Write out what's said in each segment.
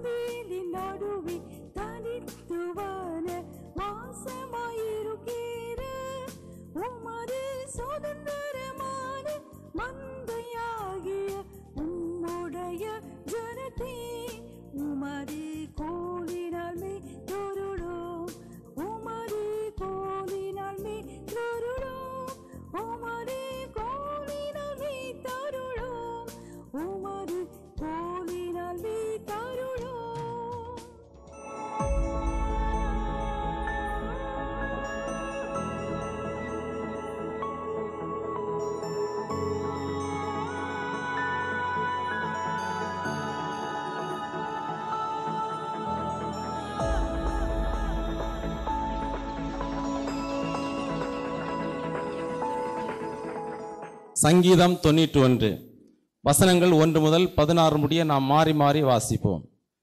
பந்தியின் நடுவே தனித்துவான வாசமாயிருக்கிற உமது சுதந்திரமான மந்தையாகிய உம்முடைய ஜனத்தே உமது கோலினால் மே தொருளோம் உமது கோலினால் மே தொருளோம் உமது கோலினால் மே தருளோம் உமது கோலினால் மே தருளோம் சங்கீதம் தொண்ணூற்றி ஒன்று வசனங்கள் ஒன்று முதல் பதினாறு முடிய நாம் மாறி மாறி வாசிப்போம்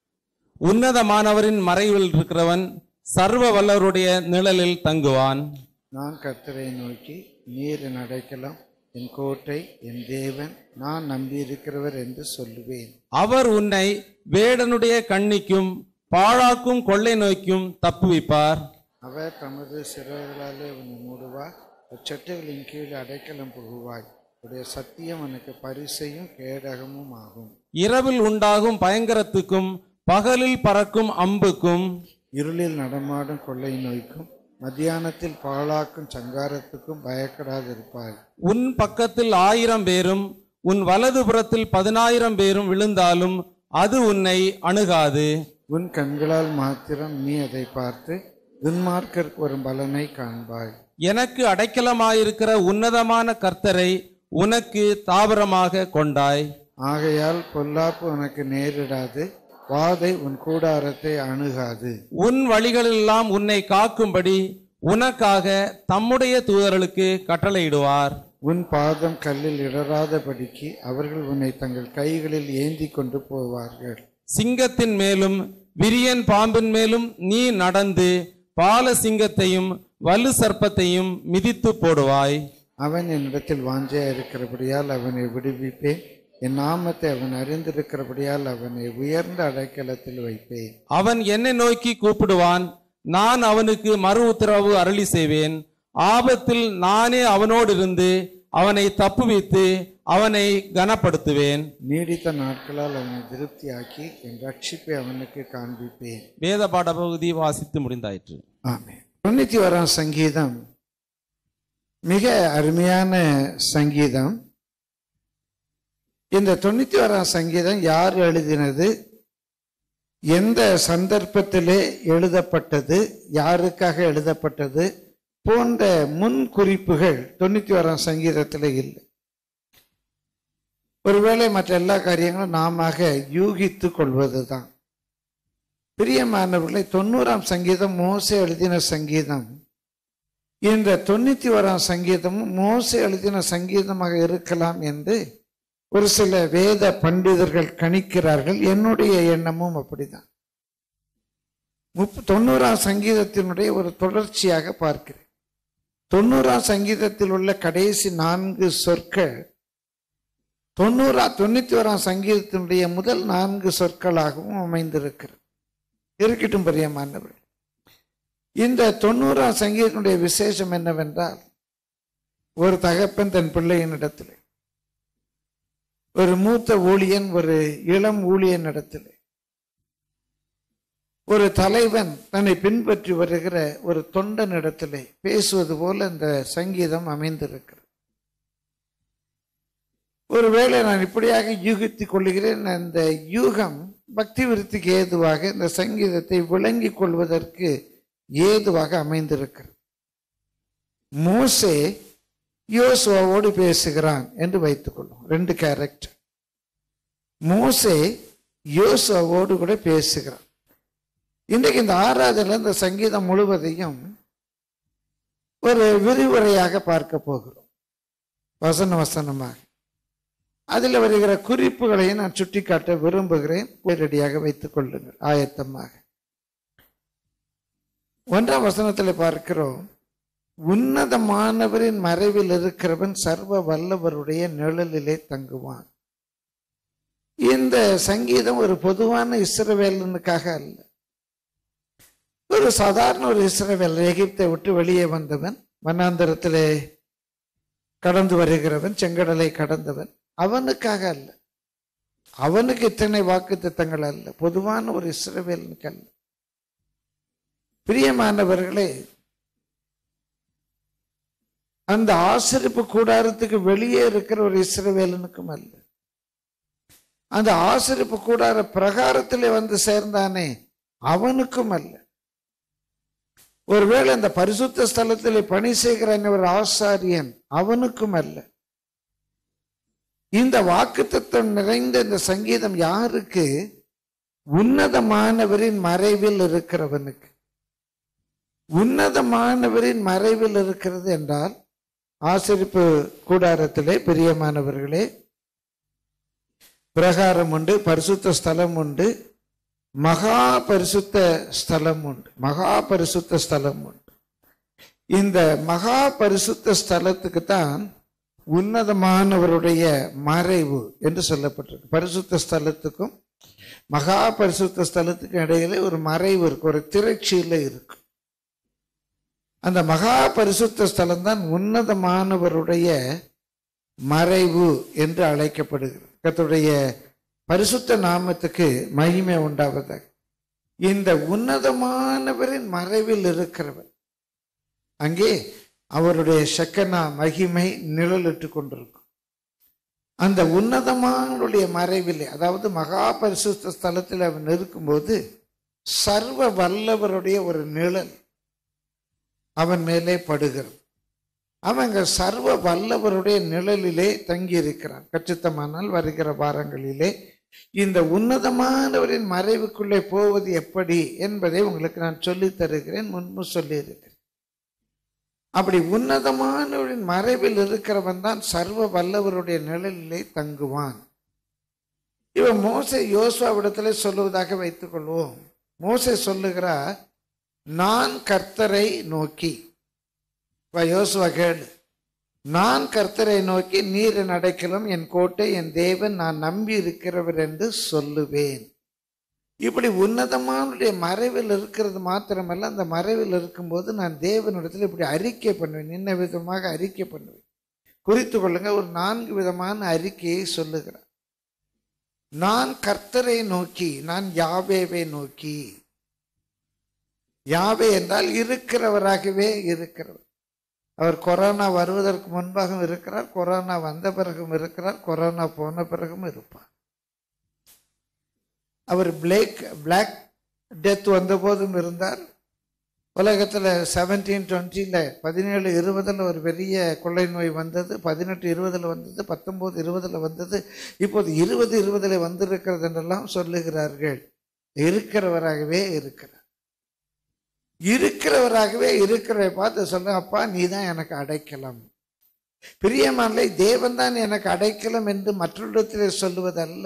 உன்னதமானவரின் மறைவில் இருக்கிறவன் சர்வ வல்லவருடைய நிழலில் தங்குவான் நான் கர்த்தரை நோக்கி நீர் என் அடைக்கலம் என் கோட்டை என் தேவன் நான் நம்பியிருக்கிறவர் என்று சொல்லுவேன் அவர் உன்னை வேடனுடைய கண்ணிக்கும் பாழாக்கும் கொள்ளை நோய்க்கும் தப்புவிப்பார் அவர் தமது சிறகுகளாலே உன்னை மூடுவார் உச்சட்டைகளின் கீழ் அடைக்கலம் புகுவாய் உடைய சத்தியம் உனக்கு பரிசையும் கேடகமும் ஆகும் இரவில் உண்டாகும் பயங்கரத்துக்கும் பகலில் பறக்கும் அம்புக்கும் இருளில் நடமாடும் கொள்ளை நோய்க்கும் மத்தியானத்தில் பாழாக்கும் சங்காரத்துக்கும் பயப்படாதிருப்பாய் உன் பக்கத்தில் ஆயிரம் பேரும் உன் வலது புறத்தில் பதினாயிரம் பேரும் விழுந்தாலும் அது உன்னை அணுகாது உன் கண்களால் மாத்திரம் நீ அதை பார்த்து துன்மார்க்கருக்கு வரும் பலனை காண்பாய் எனக்கு அடைக்கலமாயிருக்கிற உன்னதமான கர்த்தரை உனக்கு தாவரமாக கொண்டாய் ஆகையால் பொல்லாப்பு உனக்கு நேரிடாது வாதை உன் கூடாரத்தை அணுகாது உன் வழிகளெல்லாம் உன்னை காக்கும்படி உனக்காக தம்முடைய தூதர்களுக்கு கட்டளையிடுவார் உன் பாதம் கல்லில் இடராதபடிக்கு அவர்கள் உன்னை தங்கள் கைகளில் ஏந்தி கொண்டு போவார்கள் சிங்கத்தின் மேலும் விரியன் பாம்பின் மேலும் நீ நடந்து பால சிங்கத்தையும் வலு சர்ப்பத்தையும் மிதித்து போடுவாய் அவன் என்னிடத்தில் வாஞ்சையா இருக்கிறபடியால் அவனை விடுவிப்பேன் என் நாமத்தை அவன் அறிந்திருக்கிறபடியால் அவனை உயர்ந்த அடைக்கலத்தில் வைப்பேன் அவன் என்னை நோக்கி கூப்பிடுவான் நான் அவனுக்கு மறு உத்தரவு அருளி செய்வேன் ஆபத்தில் நானே அவனோடு இருந்து அவனை தப்புவித்து அவனை கனப்படுத்துவேன் நீடித்த நாட்களால் அவனை திருப்தியாக்கி என் ரட்சிப்பை அவனுக்கு காண்பிப்பேன் வேத பாட பகுதி வாசித்து முடிந்தாயிற்று ஆமே தொண்ணூத்தி ஓராம் சங்கீதம் மிக அருமையான சங்கீதம் இந்த தொண்ணூத்தி ஓராம் சங்கீதம் யார் எழுதினது எந்த சந்தர்ப்பத்திலே எழுதப்பட்டது யாருக்காக எழுதப்பட்டது போன்ற முன் குறிப்புகள் தொண்ணூத்தி ஓராம் சங்கீதத்தில் இல்லை ஒருவேளை மற்ற எல்லா காரியங்களும் நாம யூகித்து கொள்வதுதான் பிரியமானவர்களை தொண்ணூறாம் சங்கீதம் மோசே எழுதின சங்கீதம் இந்த தொண்ணூத்தி ஓராம் சங்கீதமும் மோசே எழுதின சங்கீதமாக இருக்கலாம் என்று ஒரு சில வேத பண்டிதர்கள் கணிக்கிறார்கள் என்னுடைய எண்ணமும் அப்படிதான் முப்ப தொண்ணூறாம் சங்கீதத்தினுடைய ஒரு தொடர்ச்சியாக பார்க்கிறேன் தொண்ணூறாம் சங்கீதத்தில் உள்ள கடைசி நான்கு சொற்கள் தொண்ணூறா தொண்ணூத்தி ஓராம் சங்கீதத்தினுடைய முதல் நான்கு சொற்களாகவும் அமைந்திருக்கிறது இருக்கட்டும் பிரியமானவர் இந்த தொண்ணூறாம் சங்கீதத்தினுடைய விசேஷம் என்னவென்றால் ஒரு தகப்பன் தன் பிள்ளையினிடத்தில் ஒரு மூத்த ஊழியன் ஒரு இளம் ஊழியன் இடத்தில் ஒரு தலைவன் தன்னை பின்பற்றி வருகிற ஒரு தொண்டன் இடத்திலே பேசுவது போல இந்த சங்கீதம் அமைந்திருக்கிறது ஒருவேளை நான் இப்படியாக யூகித்துக் கொள்கிறேன் அந்த யூகம் பக்தி விருத்திக்கு ஏதுவாக இந்த சங்கீதத்தை விளங்கிக் கொள்வதற்கு ஏதுவாக அமைந்திருக்கிறது மோசே யோசுவாவோடு பேசுகிறான் என்று வைத்துக்கொள்ளும் ரெண்டு கேரக்டர் மோசே யோசுவாவோடு கூட பேசுகிறான் இன்றைக்கு இந்த ஆராதனை இந்த சங்கீதம் முழுவதையும் ஒரு விரிவுரையாக பார்க்க போகிறோம் வசன வசனமாக அதில் வருகிற குறிப்புகளையும் நான் சுட்டிக்காட்ட விரும்புகிறேன் ரெடியாக வைத்துக் கொள்ளுங்கள் ஆயத்தமாக ஒன்றாம் வசனத்தில் பார்க்கிறோம் உன்னதமானவரின் மறைவில் இருக்கிறவன் சர்வ வல்லவருடைய நிழலிலே தங்குவான் இந்த சங்கீதம் ஒரு பொதுவான இஸ்ரவேலனுக்காக அல்ல ஒரு சாதாரண ஒரு இஸ்ரவேல் எகிப்தை விட்டு வெளியே வந்தவன் வனாந்தரத்திலே கடந்து வருகிறவன் செங்கடலை கடந்தவன் அவனுக்காக அல்ல அவனுக்கு இத்தனை வாக்கு திட்டங்கள் அல்ல பொதுவான ஒரு இஸ்ரவேலனுக்கு அல்ல பிரியமானவர்களே அந்த ஆசிரிப்பு கூடாரத்துக்கு வெளியே இருக்கிற ஒரு இஸ்ரவேலனுக்கும் அல்ல அந்த ஆசிரிப்பு கூடார பிரகாரத்திலே வந்து சேர்ந்தானே அவனுக்கும் அல்ல ஒருவேளை அந்த பரிசுத்த ஸ்தலத்தில் பணி செய்கிற ஒரு ஆசாரியன் அவனுக்கும் அல்ல இந்த வாக்குத்தத்தம் நிறைந்த இந்த சங்கீதம் யாருக்கு உன்னதமானவரின் மறைவில் இருக்கிறவனுக்கு உன்னதமானவரின் மறைவில் இருக்கிறது என்றால் ஆசிரிப்பு கூடாரத்திலே பிரியமானவர்களே பிரகாரம் உண்டு பரிசுத்த ஸ்தலம் உண்டு மகா பரிசுத்த ஸ்தலம் உண்டு மகா பரிசுத்த ஸ்தலம் உண்டு இந்த மகா பரிசுத்த ஸ்தலத்துக்கு தான் உன்னதமானவருடைய மறைவு என்று சொல்லப்பட்டிருக்கு பரிசுத்த ஸ்தலத்துக்கும் மகா பரிசுத்த ஸ்தலத்துக்கும் இடையில ஒரு மறைவு இருக்கு ஒரு திரைச்சீல இருக்கு அந்த மகா பரிசுத்த ஸ்தலம் தான் உன்னதமானவருடைய மறைவு என்று அழைக்கப்படுகிறது கர்த்தருடைய பரிசுத்த நாமத்துக்கு மகிமை உண்டாவதாக இந்த உன்னதமானவரின் மறைவில் இருக்கிறவர் அங்கே அவருடைய சக்கனா மகிமை நிழலிட்டு கொண்டிருக்கும் அந்த உன்னதமானுடைய மறைவிலே அதாவது மகா பரிசுத்த ஸ்தலத்தில் அவன் இருக்கும்போது சர்வ வல்லவருடைய ஒரு நிழல் அவன் மேலே படுகிறது அவங்க சர்வ வல்லவருடைய நிழலிலே தங்கி இருக்கிறான் கச்சித்தமானால் வருகிற வாரங்களிலே இந்த உன்னதமானவரின் மறைவுக்குள்ளே போவது எப்படி என்பதை உங்களுக்கு நான் சொல்லித் தருகிறேன் முன்பு சொல்லியிருக்கிறேன் அப்படி உன்னதமானவரின் மறைவில் இருக்கிறவன் தான் சர்வ வல்லவருடைய நிழலிலே தங்குவான் இவன் மோசை யோசுவாவிடத்திலே சொல்லுவதாக வைத்துக் கொள்வோம் மோசை சொல்லுகிறார் நான் கர்த்தரை நோக்கி வா யோசுவா கேளு நான் கர்த்தரை நோக்கி நீர் என் அடைக்கலம் என் கோட்டை என் தேவன் நான் நம்பி இருக்கிறவர் என்று சொல்லுவேன் இப்படி உன்னதமானுடைய மறைவில் இருக்கிறது மாத்திரமல்ல அந்த மறைவில் இருக்கும்போது நான் தேவனிடத்தில் இப்படி அறிக்கை பண்ணுவேன் இன்ன விதமாக அறிக்கை பண்ணுவேன் குறித்து கொள்ளுங்க ஒரு நான்கு விதமான அறிக்கையை சொல்லுகிறார் நான் கர்த்தரை நோக்கி நான் யாவேவை நோக்கி யாவே என்றால் இருக்கிறவராகவே இருக்கிறவர் அவர் கொரோனா வருவதற்கு முன்பாகவும் இருக்கிறார் கொரோனா வந்த பிறகும் இருக்கிறார் கொரோனா போன பிறகும் இருப்பார் அவர் பிளேக் பிளாக் டெத் வந்த போதும் இருந்தார் உலகத்தில் செவன்டீன் டுவெண்ட்டியில் பதினேழு இருபதில் ஒரு பெரிய கொள்ளை நோய் வந்தது பதினெட்டு இருபதில் வந்தது பத்தொம்போது இருபதில் வந்தது இப்போது இருபது இருபதில் வந்திருக்கிறது என்றெல்லாம் சொல்லுகிறார்கள் இருக்கிறவராகவே இருக்கிறார் இருக்கிறவராகவே இருக்கிறவரை பார்த்து சொல்ல அப்பா நீ தான் எனக்கு அடைக்கலம் பிரியமானலை தேவன் தான் எனக்கு அடைக்கலம் என்று மற்றொருடத்திலே சொல்லுவதல்ல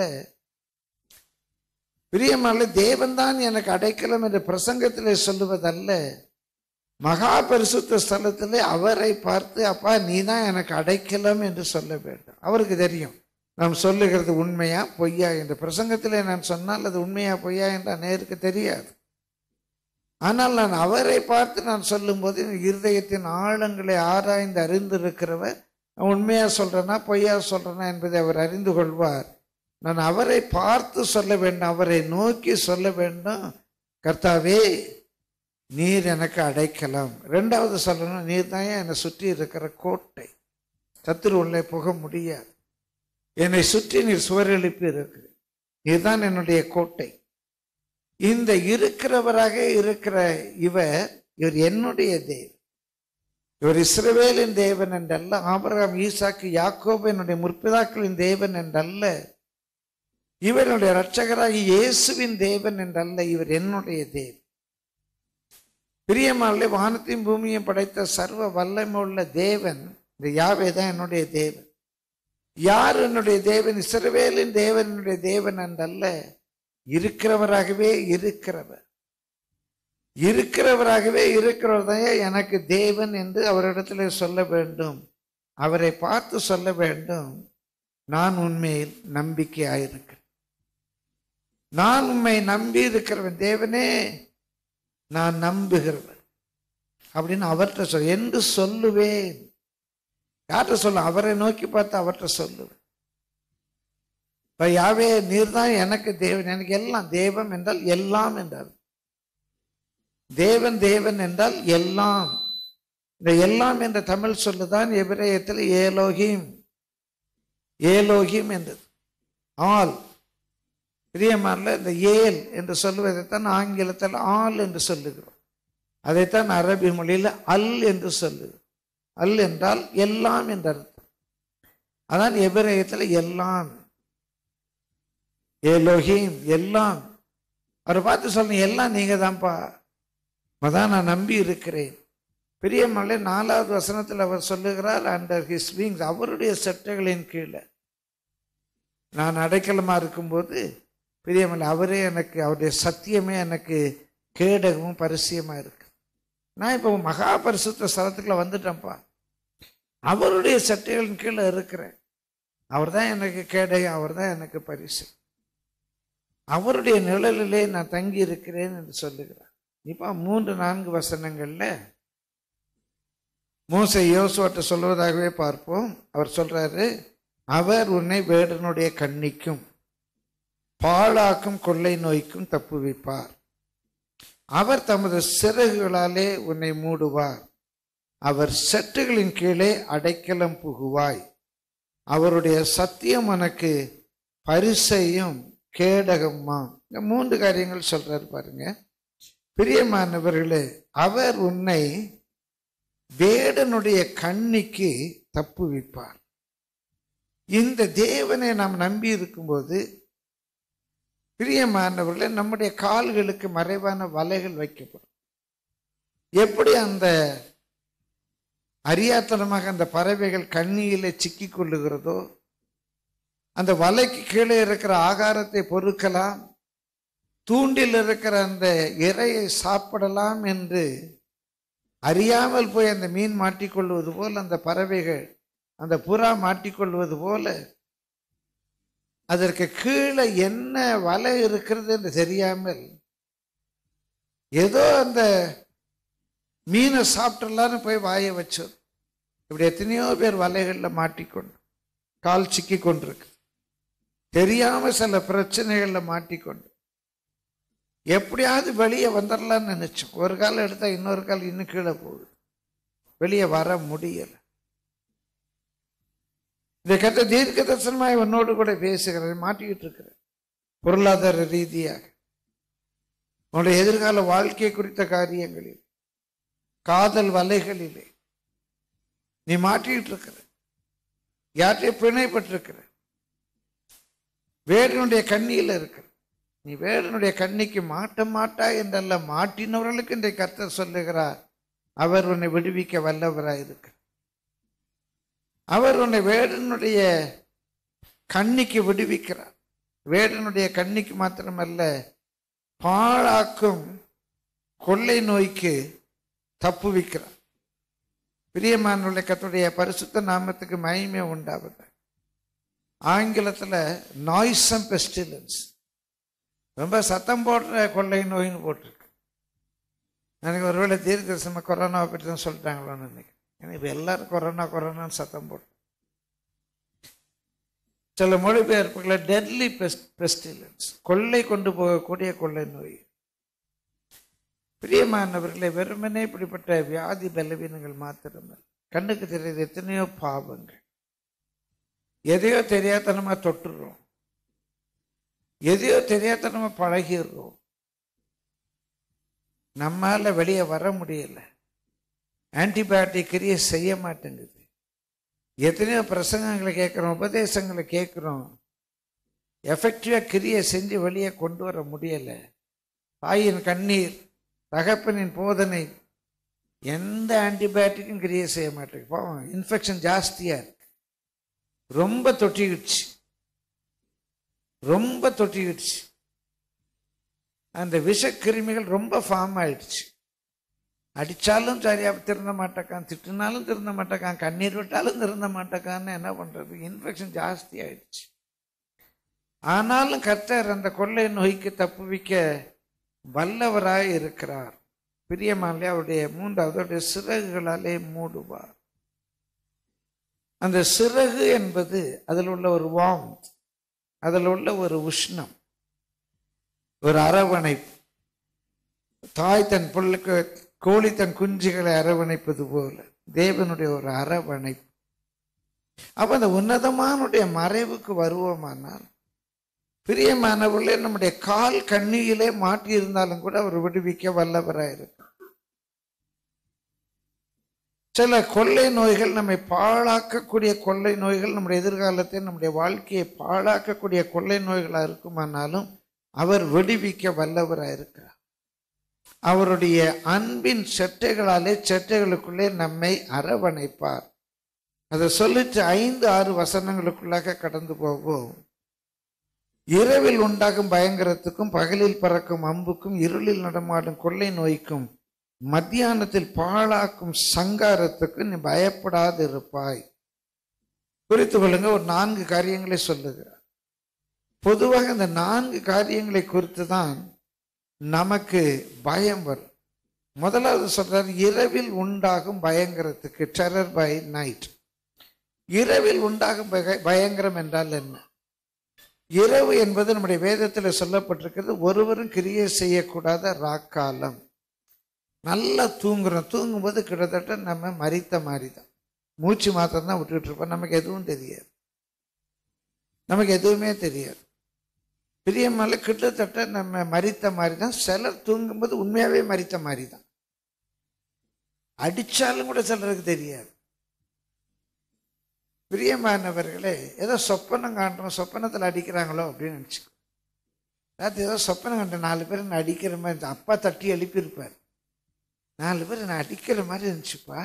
பிரியமானலை தேவன் தான் எனக்கு அடைக்கலம் என்று பிரசங்கத்திலே சொல்லுவதல்ல மகா பரிசுத்த ஸ்தலத்திலே அவரை பார்த்து அப்பா நீ தான் எனக்கு அடைக்கலம் என்று சொல்ல வேண்டும் அவருக்கு தெரியும் நாம் சொல்லுகிறது உண்மையா பொய்யா என்று பிரசங்கத்திலே நான் சொன்னால் அது உண்மையா பொய்யா என்று நேருக்கு தெரியாது ஆனால் நான் அவரை பார்த்து நான் சொல்லும்போது என் இருதயத்தின் ஆழங்களை ஆராய்ந்து அறிந்திருக்கிறவர் நான் உண்மையா சொல்றேனா பொய்யா சொல்றேனா என்பதை அவர் அறிந்து கொள்வார் நான் அவரை பார்த்து சொல்ல வேண்டும் அவரை நோக்கி சொல்ல வேண்டும் கர்த்தாவே நீர் எனக்கு அடைக்கலாம் ரெண்டாவது சொல்லணும் நீர் தான் என்னை சுற்றி இருக்கிற கோட்டை சத்துரு உள்ளே போக முடியாது என்னை சுற்றி நீர் சுவர் எழுப்பி இருக்கிற நீர் தான் என்னுடைய கோட்டை இந்த இருக்கிறவராக இருக்கிற இவர் இவர் என்னுடைய தேவன் இவர் இஸ்ரவேலின் தேவன் என்றல்ல ஆபிரகாம் ஈசாக்கு யாக்கோபு என்னுடைய முற்பிதாக்களின் தேவன் என்றல்ல இவருடைய இரட்சகராகி இயேசுவின் தேவன் என்றல்ல இவர் என்னுடைய தேவன் பிரியமானே வானத்தையும் பூமியையும் படைத்த சர்வ வல்லமையுள்ள தேவன் இந்த யாவே தான் என்னுடைய தேவன் யார் என்னுடைய தேவன் இஸ்ரவேலின் தேவன் என்னுடைய தேவன் என்றல்ல இருக்கிறவராகவே இருக்கிறவர் இருக்கிறவராகவே இருக்கிறவர் தான் எனக்கு தேவன் என்று அவரிடத்துல சொல்ல வேண்டும் அவரை பார்த்து சொல்ல வேண்டும் நான் உண்மையில் நம்பிக்கையாயிருக்கிறேன் நான் உம்மை நம்பி இருக்கிறவன் தேவனே நான் நம்புகிறவன் அப்படின்னு அவர்கிட்ட சொல் என்று சொல்லுவேன் யார்கிட்ட சொல்ல அவரை நோக்கி பார்த்து அவர்கிட்ட சொல்லுவேன் இப்ப யாவே நீர் தான் எனக்கு தேவன் எனக்கு எல்லாம் தேவம் என்றால் எல்லாம் என்றார் தேவன் தேவன் என்றால் எல்லாம் இந்த எல்லாம் என்ற தமிழ் சொல்லுதான் எபிரேயத்தில் ஏலோகிம் ஏலோகிம் என்றது ஆல் பிரியமான இந்த ஏல் என்று சொல்லுவதைத்தான் ஆங்கிலத்தில் ஆல் என்று சொல்லுகிறோம் அதைத்தான் அரபி மொழியில் அல் என்று சொல்லுகிறோம் அல் என்றால் எல்லாம் என்ற அர்த்தம் அதான் எபிரேயத்தில் எல்லாம் ஏலோகிம் எல்லாம் அவரை பார்த்து சொல்லுங்க எல்லாம் நீங்க தான்ப்பா அதான் நான் நம்பி இருக்கிறேன் பெரியமலை நாலாவது வசனத்தில் அவர் சொல்லுகிறார் அண்டர் ஹிஸ் விங்ஸ் அவருடைய சட்டைகளின் கீழே நான் அடைக்கலமா இருக்கும்போது பெரியமலை அவரே எனக்கு அவருடைய சத்தியமே எனக்கு கேடகமும் பரிசியமா இருக்கு நான் இப்போ மகா பரிசுத்த ஸ்தலத்துக்குள்ள வந்துட்டேன்ப்பா அவருடைய சட்டைகளின் கீழே இருக்கிறேன் அவர் தான் எனக்கு கேடகம் அவர் தான் எனக்கு பரிசு அவருடைய நிழலிலே நான் தங்கி இருக்கிறேன் என்று சொல்லுகிறார் இப்போ மூன்று நான்கு வசனங்கள்ல மூசை யோசுவட்ட சொல்வதாகவே பார்ப்போம் அவர் சொல்றாரு அவர் உன்னை வேடனுடைய கண்ணிக்கும் பாழாக்கும் கொள்ளை நோய்க்கும் தப்புவிப்பார் அவர் தமது சிறகுகளாலே உன்னை மூடுவார் அவர் செட்டுகளின் கீழே அடைக்கலம் புகுவாய் அவருடைய சத்தியம் உனக்கு பரிசையும் கேடகம்மா இந்த மூன்று காரியங்கள் சொல்றாரு பாருங்க பிரியமானவர்களே அவர் உன்னை வேடனுடைய கண்ணிக்கு தப்புவிப்பார் இந்த தேவனை நாம் நம்பி இருக்கும்போது பிரியமானவர்களே நம்முடைய கால்களுக்கு மறைவான வலைகள் வைக்கப்படும் எப்படி அந்த அறியாத்தனமாக அந்த பறவைகள் கண்ணியில சிக்கி கொள்ளுகிறதோ அந்த வலைக்கு கீழே இருக்கிற ஆகாரத்தை பொறுக்கலாம் தூண்டில் இருக்கிற அந்த இரையை சாப்பிடலாம் என்று அறியாமல் போய் அந்த மீன் மாட்டிக்கொள்வது போல் அந்த பறவைகள் அந்த புறா மாட்டிக்கொள்வது போல அதற்கு கீழே என்ன வலை இருக்கிறது என்று தெரியாமல் ஏதோ அந்த மீனை சாப்பிட்டுலான்னு போய் வாயை வச்சோம் இப்படி எத்தனையோ பேர் வலைகளில் மாட்டிக்கொண்டு கால் சிக்கி கொண்டிருக்கு தெரியாம சில பிரச்சனைகள்ல மாட்டிக்கொண்டு எப்படியாவது வெளியே வந்துடலாம்னு நினைச்சோம் ஒரு கால் எடுத்தா இன்னொரு கால் இன்னும் கீழே போகுது வெளியே வர முடியல இந்த கத்த தீர்க்க தரிசனமாய் உன்னோடு கூட பேசுகிறேன் மாட்டிக்கிட்டு இருக்கிறேன் பொருளாதார ரீதியாக உன்னுடைய எதிர்கால வாழ்க்கை குறித்த காரியங்களில் காதல் வலைகளிலே நீ மாட்டிக்கிட்டு இருக்கிற யார்கிட்டயும் பிணைப்பட்டிருக்கிற வேடனுடைய கண்ணியில் இருக்கிற நீ வேடனுடைய கண்ணிக்கு மாட்ட மாட்டா என்றல்ல மாட்டினவர்களுக்கு இன்றைய கர்த்தர் சொல்லுகிறார் அவர் உன்னை விடுவிக்க வல்லவராய் இருக்கு அவர் உன்னை வேடனுடைய கண்ணிக்கு விடுவிக்கிறார் வேடனுடைய கண்ணிக்கு மாத்திரமல்ல பாழாக்கும் கொள்ளை நோய்க்கு தப்புவிக்கிறார் பிரியமானுடைய கத்துடைய பரிசுத்த நாமத்துக்கு மகிமை உண்டாவது ஆங்கிலத்தில் நாய்ஸம் பெஸ்டிலன்ஸ் ரொம்ப சத்தம் போடுற கொள்ளை நோயின்னு போட்டிருக்கு எனக்கு ஒருவேளை தீர்க்கதரிசனமா கொரோனாவை பற்றி தான் சொல்லிட்டாங்களோன்னு நினைக்கிறேன் ஏன்னா இப்போ எல்லாரும் கொரோனா கொரோனான்னு சத்தம் போட்டு சில மொழிபெயர்ப்புகளை டெட்லி பெஸ்ட் பெஸ்டிலன்ஸ் கொள்ளை கொண்டு போகக்கூடிய கொள்ளை நோய் பிரியமானவர்களே வெறுமனே இப்படிப்பட்ட வியாதி பலவீனங்கள் மாத்திரமே கண்ணுக்கு தெரியுது எத்தனையோ பாவங்கள் எதையோ தெரியாதனமா தொட்டுறோம் எதையோ தெரியாதனமா பழகிடுறோம் நம்மால வெளியே வர முடியல ஆன்டிபயோட்டிக் கிரியை செய்ய மாட்டேங்குது எத்தனையோ பிரசங்கங்களை கேட்குறோம் உபதேசங்களை கேட்குறோம் எஃபெக்டிவாக கிரியை செஞ்சு வெளியே கொண்டு வர முடியலை தாயின் கண்ணீர் தகப்பனின் போதனை எந்த ஆன்டிபயோட்டிக்கும் கிரியை செய்ய மாட்டேங்குது பாவம் இன்ஃபெக்ஷன் ஜாஸ்தியாக இருக்கு ரொம்ப தொட்டிக்கிடுச்சு ரொம்ப தொட்டிக்கிடுச்சு அந்த விஷக்கிருமிகள் ரொம்ப ஃபார்ம் ஆயிடுச்சு அடிச்சாலும் சரியா திருந்த மாட்டேக்கான் திட்டினாலும் திருந்த மாட்டேக்கான் கண்ணீர் விட்டாலும் திருந்த மாட்டேக்கான்னு என்ன பண்றது இன்ஃபெக்ஷன் ஜாஸ்தி ஆயிடுச்சு ஆனாலும் கர்த்தர் அந்த கொள்ளை நோய்க்கு தப்புவிக்க வல்லவராய் இருக்கிறார் பிரியமானே அவருடைய மூன்றாவது அவருடைய சிறகுகளாலே மூடுவார் அந்த சிறகு என்பது அதில் உள்ள ஒரு வாம் அதில் உள்ள ஒரு உஷ்ணம் ஒரு அரவணைப்பு தாய் தன் பிள்ளைக்கு கோழி தன் குஞ்சுகளை அரவணைப்பது போல தேவனுடைய ஒரு அரவணைப்பு அப்ப அந்த உன்னதமானுடைய மறைவுக்கு வருவோமானால் பிரியமானவர்களே நம்முடைய கால் கண்ணியிலே மாட்டி இருந்தாலும் கூட அவர் விடுவிக்க வல்லவராயிருக்கும் சில கொள்ளை நோய்கள் நம்மை பாழாக்கக்கூடிய கொள்ளை நோய்கள் நம்முடைய எதிர்காலத்தை நம்முடைய வாழ்க்கையை பாழாக்கக்கூடிய கொள்ளை நோய்களா இருக்குமானாலும் அவர் விடுவிக்க வல்லவராயிருக்கிறார் அவருடைய அன்பின் செட்டைகளாலே செட்டைகளுக்குள்ளே நம்மை அரவணைப்பார் அதை சொல்லிட்டு ஐந்து ஆறு வசனங்களுக்குள்ளாக கடந்து போவோம் இரவில் உண்டாகும் பயங்கரத்துக்கும் பகலில் பறக்கும் அம்புக்கும் இருளில் நடமாடும் கொள்ளை நோய்க்கும் மத்தியானத்தில் பாழாக்கும் சங்காரத்துக்கு நீ பயப்படாது இருப்பாய் குறித்து கொள்ளுங்க ஒரு நான்கு காரியங்களை சொல்லுகிறார் பொதுவாக இந்த நான்கு காரியங்களை குறித்து தான் நமக்கு பயம் வரும் முதலாவது சொல்றார் இரவில் உண்டாகும் பயங்கரத்துக்கு டெரர் பை நைட் இரவில் உண்டாகும் பய- பயங்கரம் என்றால் என்ன இரவு என்பது நம்முடைய வேதத்தில் சொல்லப்பட்டிருக்கிறது ஒருவரும் கிரியை செய்யக்கூடாத ராக்காலம் நல்லா தூங்குறோம் தூங்கும்போது கிட்டத்தட்ட நம்ம மறித்த மாதிரி தான் மூச்சு மாத்திரம் தான் விட்டுட்டு இருப்போம் நமக்கு எதுவும் தெரியாது நமக்கு எதுவுமே தெரியாது பிரியமல்ல கிட்டத்தட்ட நம்ம மறித்த மாதிரி தான் சிலர் தூங்கும்போது உண்மையாவே மறித்த மாதிரி தான் அடிச்சாலும் கூட சிலருக்கு தெரியாது பிரியமானவர்களே ஏதோ சொப்பனம் காண்றோம் சொப்பனத்தில் அடிக்கிறாங்களோ அப்படின்னு நினச்சிக்கோ ராத்திரி ஏதோ சொப்பனம் கண்ட நாலு பேர் நான் அடிக்கிற மாதிரி இருந்துச்சு. அப்பா தட்டி எழுப்பியிருப்பார் நாலு பேர் நான் அடிக்கிற மாதிரி இருந்துச்சுப்பா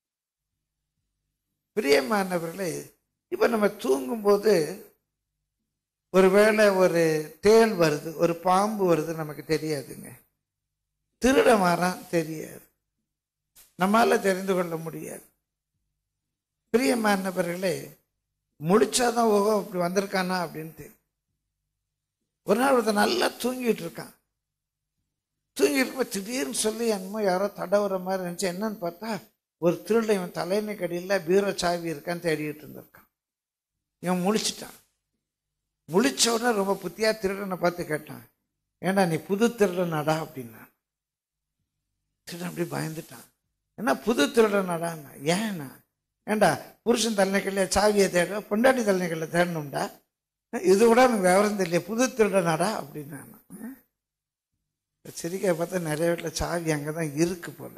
பிரியமானவர்களே இப்போ நம்ம தூங்கும்போது ஒருவேளை ஒரு தேள் வருது ஒரு பாம்பு வருது நமக்கு தெரியாதுங்க திருட மாறான் தெரியாது நம்மால தெரிந்து கொள்ள முடியாது பிரியமானவர்களே முடிச்சாதான் ஓஹோ அப்படி வந்திருக்கானா அப்படின்னு தெரியும் ஒரு நாள் ஒருத்தன் நல்லா தூங்கிட்டு இருக்கான் தூங்கி இருக்கும்போது திடீர்னு சொல்லி என்னமோ யாரோ தடவுற மாதிரி இருந்துச்சு என்னன்னு பார்த்தா ஒரு திருடன் இவன் தலைமை கடியில் பீரோ சாவி இருக்கான்னு தேடிட்டு இருந்திருக்கான் இவன் முழிச்சிட்டான் முழிச்ச உடனே ரொம்ப புத்தியா திருடனை பார்த்து கேட்டான் ஏண்டா நீ புது திருடனாடா அப்படின்னா திருடன் அப்படி பயந்துட்டான் என்ன புது திருடனாடான்னா ஏன்னா ஏண்டா புருஷன் தலைநகரில் சாவியை தேட பொண்டாட்டி தலைநகரில் தேடணும்டா இது கூட எனக்கு விவரம் தெரியல புது திருடனாடா அப்படின்னா சிரிக்கை பார்த்தா நிறைய வீட்டில் சாவி அங்கே தான் இருக்கு போல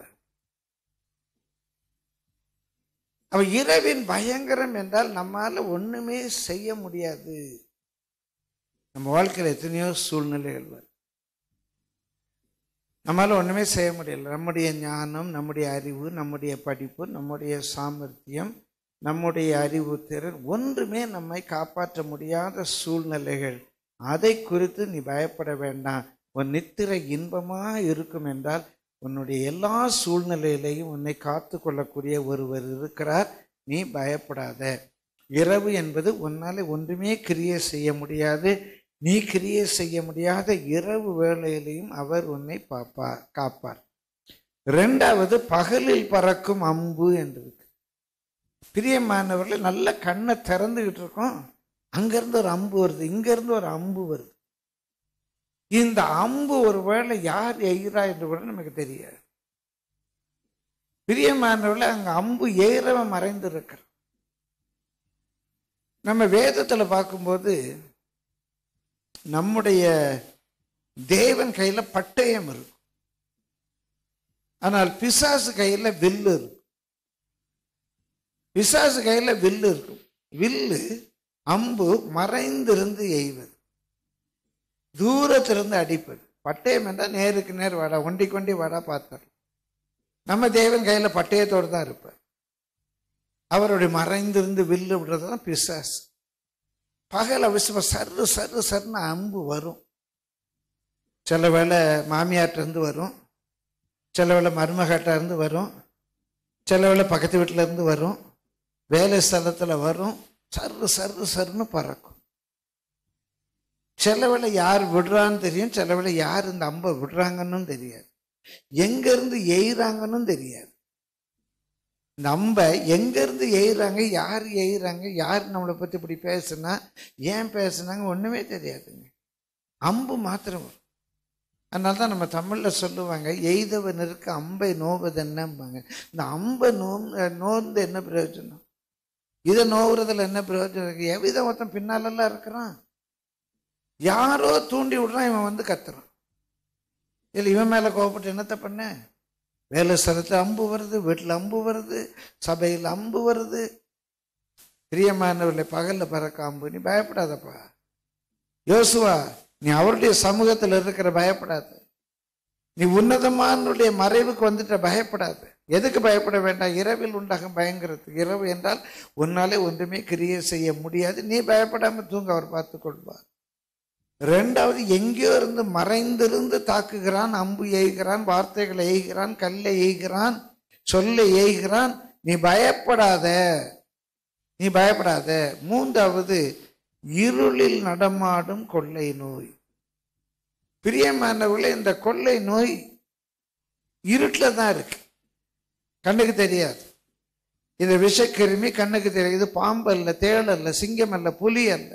அவ இரவின் பயங்கரம் என்றால் நம்மால ஒண்ணுமே செய்ய முடியாது நம்ம வாழ்க்கையில் எத்தனையோ சூழ்நிலைகள் வரும் நம்மால ஒண்ணுமே செய்ய முடியல நம்முடைய ஞானம் நம்முடைய அறிவு நம்முடைய படிப்பு நம்முடைய சாமர்த்தியம் நம்முடைய அறிவு திறன் ஒன்றுமே நம்மை காப்பாற்ற முடியாத சூழ்நிலைகள் அதை குறித்து நீ பயப்பட வேண்டாம் உன் நித்திரை இன்பமா இருக்கும் என்றால் உன்னுடைய எல்லா சூழ்நிலையிலையும் உன்னை காத்து கொள்ளக்கூடிய ஒருவர் இருக்கிறார் நீ பயப்படாத இரவு என்பது உன்னால ஒன்றுமே கிரியை செய்ய முடியாது நீ கிரியை செய்ய முடியாத இரவு வேளையிலையும் அவர் உன்னை பாப்பார் காப்பார் ரெண்டாவது பகலில் பறக்கும் அம்பு என்று இருக்கு பிரியமானவர்கள் நல்ல கண்ணை திறந்துகிட்டு இருக்கோம் அங்கிருந்து ஒரு அம்பு வருது இங்கிருந்து ஒரு அம்பு வருது இந்த அம்பு ஒருவேளை யார் எய்கிறா என்று கூட நமக்கு தெரியாது பிரியமானவர்கள் அங்க அம்பு ஏறவன் மறைந்து இருக்கிறான் நம்ம வேதத்துல பார்க்கும்போது நம்முடைய தேவன் கையில பட்டயம் இருக்கும் ஆனால் பிசாசு கையில வில்லு இருக்கும் பிசாசு கையில வில்லு இருக்கும் வில்லு அம்பு மறைந்திருந்து எய்வது தூரத்திலிருந்து அடிப்பது பட்டயம் என்றால் நேருக்கு நேர் வாடா ஒண்டி கொண்டி வாடா பார்த்தார் நம்ம தேவன் கையில பட்டயத்தோடு தான் இருப்பார் அவருடைய மறைந்திருந்து வில்லு விடுறது தான் பிசாசு பகல விசுவ சர்ரு சர்ரு சர்னு அம்பு வரும் சில வேளை மாமியார்ட்ட இருந்து வரும் சில வேளை மருமகாட்ட இருந்து வரும் சில வேளை பக்கத்து வீட்டுல இருந்து வரும் வேலை ஸ்தலத்துல வரும் சர்ரு சர்ரு சர்னு பறக்கும் சிலவில் யார் விடுறான்னு தெரியும் சிலவில் யார் இந்த அம்பை விடுறாங்கன்னு தெரியாது எங்க இருந்து எய்றாங்கன்னு தெரியாது இந்த அம்பை எங்க இருந்து எய்றாங்க யார் எய்றாங்க யார் நம்மளை பத்தி இப்படி பேசுனா ஏன் பேசுனாங்க ஒண்ணுமே தெரியாதுங்க அம்பு மாத்திரம் வரும் அதனால தான் நம்ம தமிழ்ல சொல்லுவாங்க எய்தவன் இருக்க அம்பை நோவது என்னம்பாங்க இந்த அம்பை நோ நோந்து என்ன பிரயோஜனம் இதை நோவுறதுல என்ன பிரயோஜனம் இருக்கு எவ்வித ஒருத்தன் பின்னாலெல்லாம் இருக்கிறான் யாரோ தூண்டி விடுறான் இவன் வந்து கத்துறான் இல்லை இவன் மேல கோவப்பட்டு என்னத்த பண்ண வேலை ஸ்தலத்தில் அம்பு வருது வீட்டில் அம்பு வருது சபையில் அம்பு வருது பிரியமானவர்களை பகல்ல பறக்க அம்பு நீ பயப்படாதப்பா யோசுவா நீ அவருடைய சமூகத்தில் இருக்கிற பயப்படாத நீ உன்னதமானுடைய மறைவுக்கு வந்துட்ட பயப்படாத எதுக்கு பயப்பட வேண்டாம் இரவில் உண்டாகும் பயங்கிறது இரவு என்றால் உன்னாலே ஒன்றுமே கிரியை செய்ய முடியாது நீ பயப்படாம தூங்க அவர் பார்த்து கொள்வார் ரெண்டாவது எங்கேயோ இருந்து மறைந்திருந்து தாக்குகிறான் அம்பு எய்கிறான் வார்த்தைகளை எய்கிறான் கல்லை எய்கிறான் சொல்ல எய்கிறான் நீ பயப்படாத நீ பயப்படாத மூன்றாவது இருளில் நடமாடும் கொள்ளை நோய் பிரியமானவர்களே இந்த கொள்ளை நோய் இருட்டில் தான் இருக்கு கண்ணுக்கு தெரியாது இது விஷக்கிருமி கண்ணுக்கு தெரியாது இது பாம்பு அல்ல தேள் அல்ல சிங்கம் அல்ல புலி அல்ல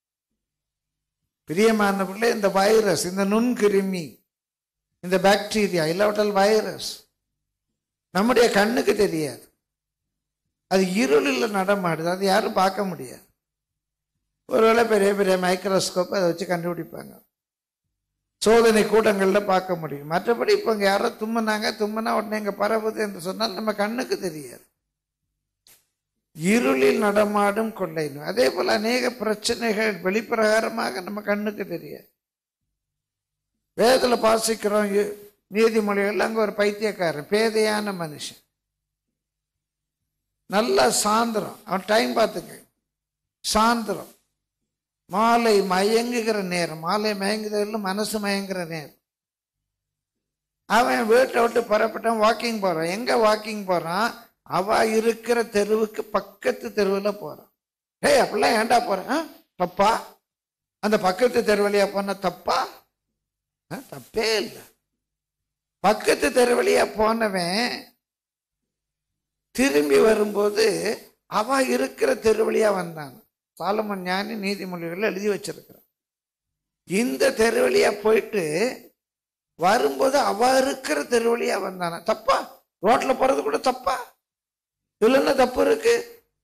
பிரியமானவர்களே இந்த வைரஸ் இந்த நுண்கிருமி இந்த பாக்டீரியா இல்லாவிட்டால் வைரஸ் நம்முடைய கண்ணுக்கு தெரியாது அது இருளில் நடமாடுது அது யாரும் பார்க்க முடியாது ஒருவேளை பெரிய பெரிய மைக்ரோஸ்கோப் அதை வச்சு கண்டுபிடிப்பாங்க சோதனை கூட்டங்களில் பார்க்க முடியும் மற்றபடி இப்போ இங்கே யாரோ தும்முனாங்க தும்முனா உடனே இங்கே பரவுது என்று சொன்னால் நம்ம கண்ணுக்கு தெரியாது இருளில் நடமாடும் கொள்ளை நோய் அதே போல அநேக பிரச்சனைகள் வெளிப்பிரகாரமாக நம்ம கண்ணுக்கு தெரியாது வேதத்தில் பாசிக்கிறோம் இ- நீதிமொழிகள் அங்கே ஒரு பைத்தியக்காரன் பேதையான மனுஷன் நல்லா சாந்திரம் அவன் டைம் பார்த்துக்க சாந்திரம் மாலை மயங்குகிற நேரம் மாலை மயங்குதல் மனசு மயங்குற நேரம் அவன் வீட்டை விட்டு புறப்பட்டான் வாக்கிங் போறான் எங்க வாக்கிங் போறான் அவ இருக்கிற தெருவுக்கு பக்கத்து தெருவில் போறான் ஏய் அப்படிலாம் ஏன்டா போறேன் ஆ? தப்பா அந்த பக்கத்து தெருவழியா போன தப்பா ஆ, தப்பே இல்லை பக்கத்து தெருவழியா போனவன் திரும்பி வரும்போது அவ இருக்கிற தெருவழியா வந்தான் சாலமன் ஞானி நீதிமொழிகள் எழுதி வச்சிருக்கிறான் இந்த தெருவழியா போயிட்டு வரும்போது அவ இருக்கிற தெருவழியா வந்தானா தப்பா ரோட்ல போறது கூட தப்பா இதுல என்ன தப்பு இருக்கு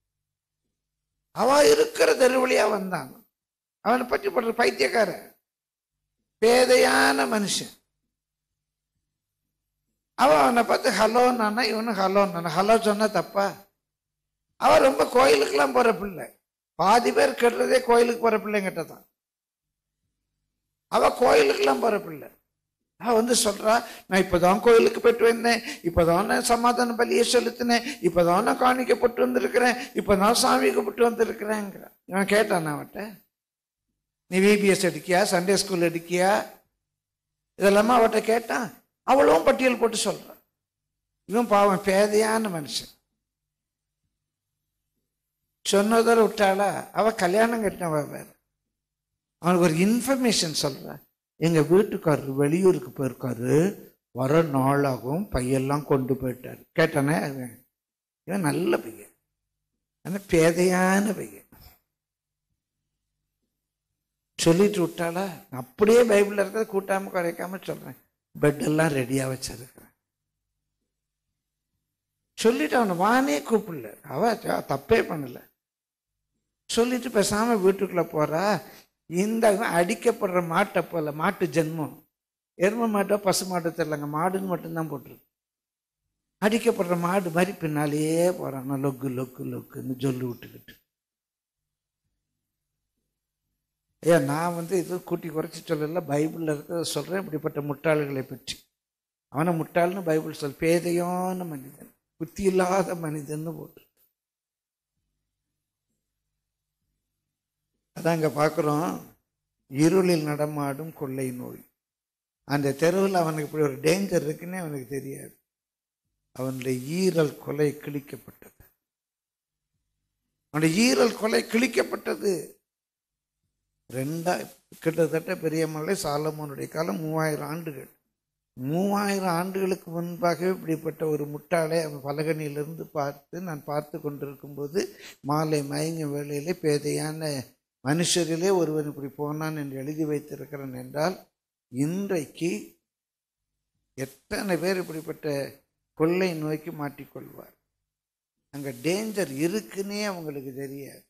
அவ இருக்கிற தெருவழியா வந்தான் அவனை பற்றி படுற பைத்தியக்காரன் பேதையான மனுஷன் அவன் அவனை பார்த்து ஹலோன்னானா இவனு ஹலோன்னானா ஹலோ சொன்னா தப்பா அவன் ரொம்ப கோயிலுக்கெல்லாம் போற பிள்ளை பாதி பேர் கெட்டுறதே கோயிலுக்கு போற பிள்ளைங்கிட்ட தான் அவ கோயிலுக்கெல்லாம் போற பிள்ளை அவ வந்து சொல்றா நான் இப்பதான் கோயிலுக்கு போயிட்டு வந்தேன் இப்பதான் நான் சமாதான பலியை செலுத்தினேன் இப்பதான் நான் காணிக்கப்பட்டு வந்திருக்கிறேன் இப்பதான் சாமி கும்பிட்டு வந்திருக்கிறேங்கிற இவன் கேட்டான் அவன்கிட்ட நீ விபிஎஸ் எடுக்கியா சண்டே ஸ்கூல் எடுக்கியா இதெல்லாமா அவட்ட கேட்டான் அவளும் பட்டியல் போட்டு சொல்றான் இவன் பாவம் பேதையான மனுஷன் சொன்னதோட விட்டாளா அவ கல்யாணம் கட்டினவ வேற அவனுக்கு ஒரு இன்ஃபர்மேஷன் சொல்றா எங்க வீட்டுக்காரர் வெளியூருக்கு போயிருக்காரு வர நாளாகும் பையெல்லாம் கொண்டு போயிட்டாரு கேட்டானே அவன் இவன் நல்ல பையன் ஆனா பேதையான பையன் சொல்லிட்டு விட்டாளா நான் அப்படியே பைபிள்ல இருக்கிறத கூட்டாம குறைக்காம சொல்றேன் பெட் எல்லாம் ரெடியா வச்சிருக்கிறேன் சொல்லிட்டு அவனை வானே கூப்பிடல அவ த- தப்பே பண்ணல சொல்லிட்டு பேசாம வீட்டுக்குள்ள போறா இந்த இவன் அடிக்கப்படுற மாட்டை போல மாட்டு ஜென்மம் எரும மாட்டோ பசு மாட்டோ தெரியலங்க மாடுன்னு மட்டும்தான் போட்டிருக்கு அடிக்கப்படுற மாடு மாதிரி பின்னாலேயே போறான் நான் லொக்கு லொக்கு லொக்குன்னு சொல்லி விட்டுக்கிட்டு ஐயா நான் வந்து இது கூட்டி குறைச்சி சொல்லல பைபிளில் இருக்கிறத சொல்கிறேன் இப்படிப்பட்ட முட்டாள்களை பற்றி அவனை முட்டாள்னு பைபிள் சொல் பேதையான மனிதன் புத்தி இல்லாத மனிதன்னு போட்டு அதான் இங்கே பார்க்குறோம் இருளில் நடமாடும் கொள்ளை நோய் அந்த தெருவில் அவனுக்கு இப்படி ஒரு டேஞ்சர் இருக்குன்னே அவனுக்கு தெரியாது அவனுடைய ஈரல் கொலை கிழிக்கப்பட்டது அவனுடைய ஈரல் கொலை கிழிக்கப்பட்டது ரெண்டா கிட்டத்தட்ட பெரியமலை சாலமோனுடைய காலம் மூவாயிரம் ஆண்டுகள் மூவாயிரம் ஆண்டுகளுக்கு முன்பாகவே இப்படிப்பட்ட ஒரு முட்டாளை அவன் பலகனியிலிருந்து பார்த்து நான் பார்த்து கொண்டிருக்கும்போது மாலை மயங்க வேளையிலே பேதையான மனுஷரிலே ஒருவன் இப்படி போனான் என்று எழுதி வைத்திருக்கிறேன் என்றால் இன்றைக்கு எத்தனை பேர் இப்படிப்பட்ட கொள்ளை நோய்க்கு மாட்டிக்கொள்வார் அங்கே டேஞ்சர் இருக்குன்னே அவங்களுக்கு தெரியாது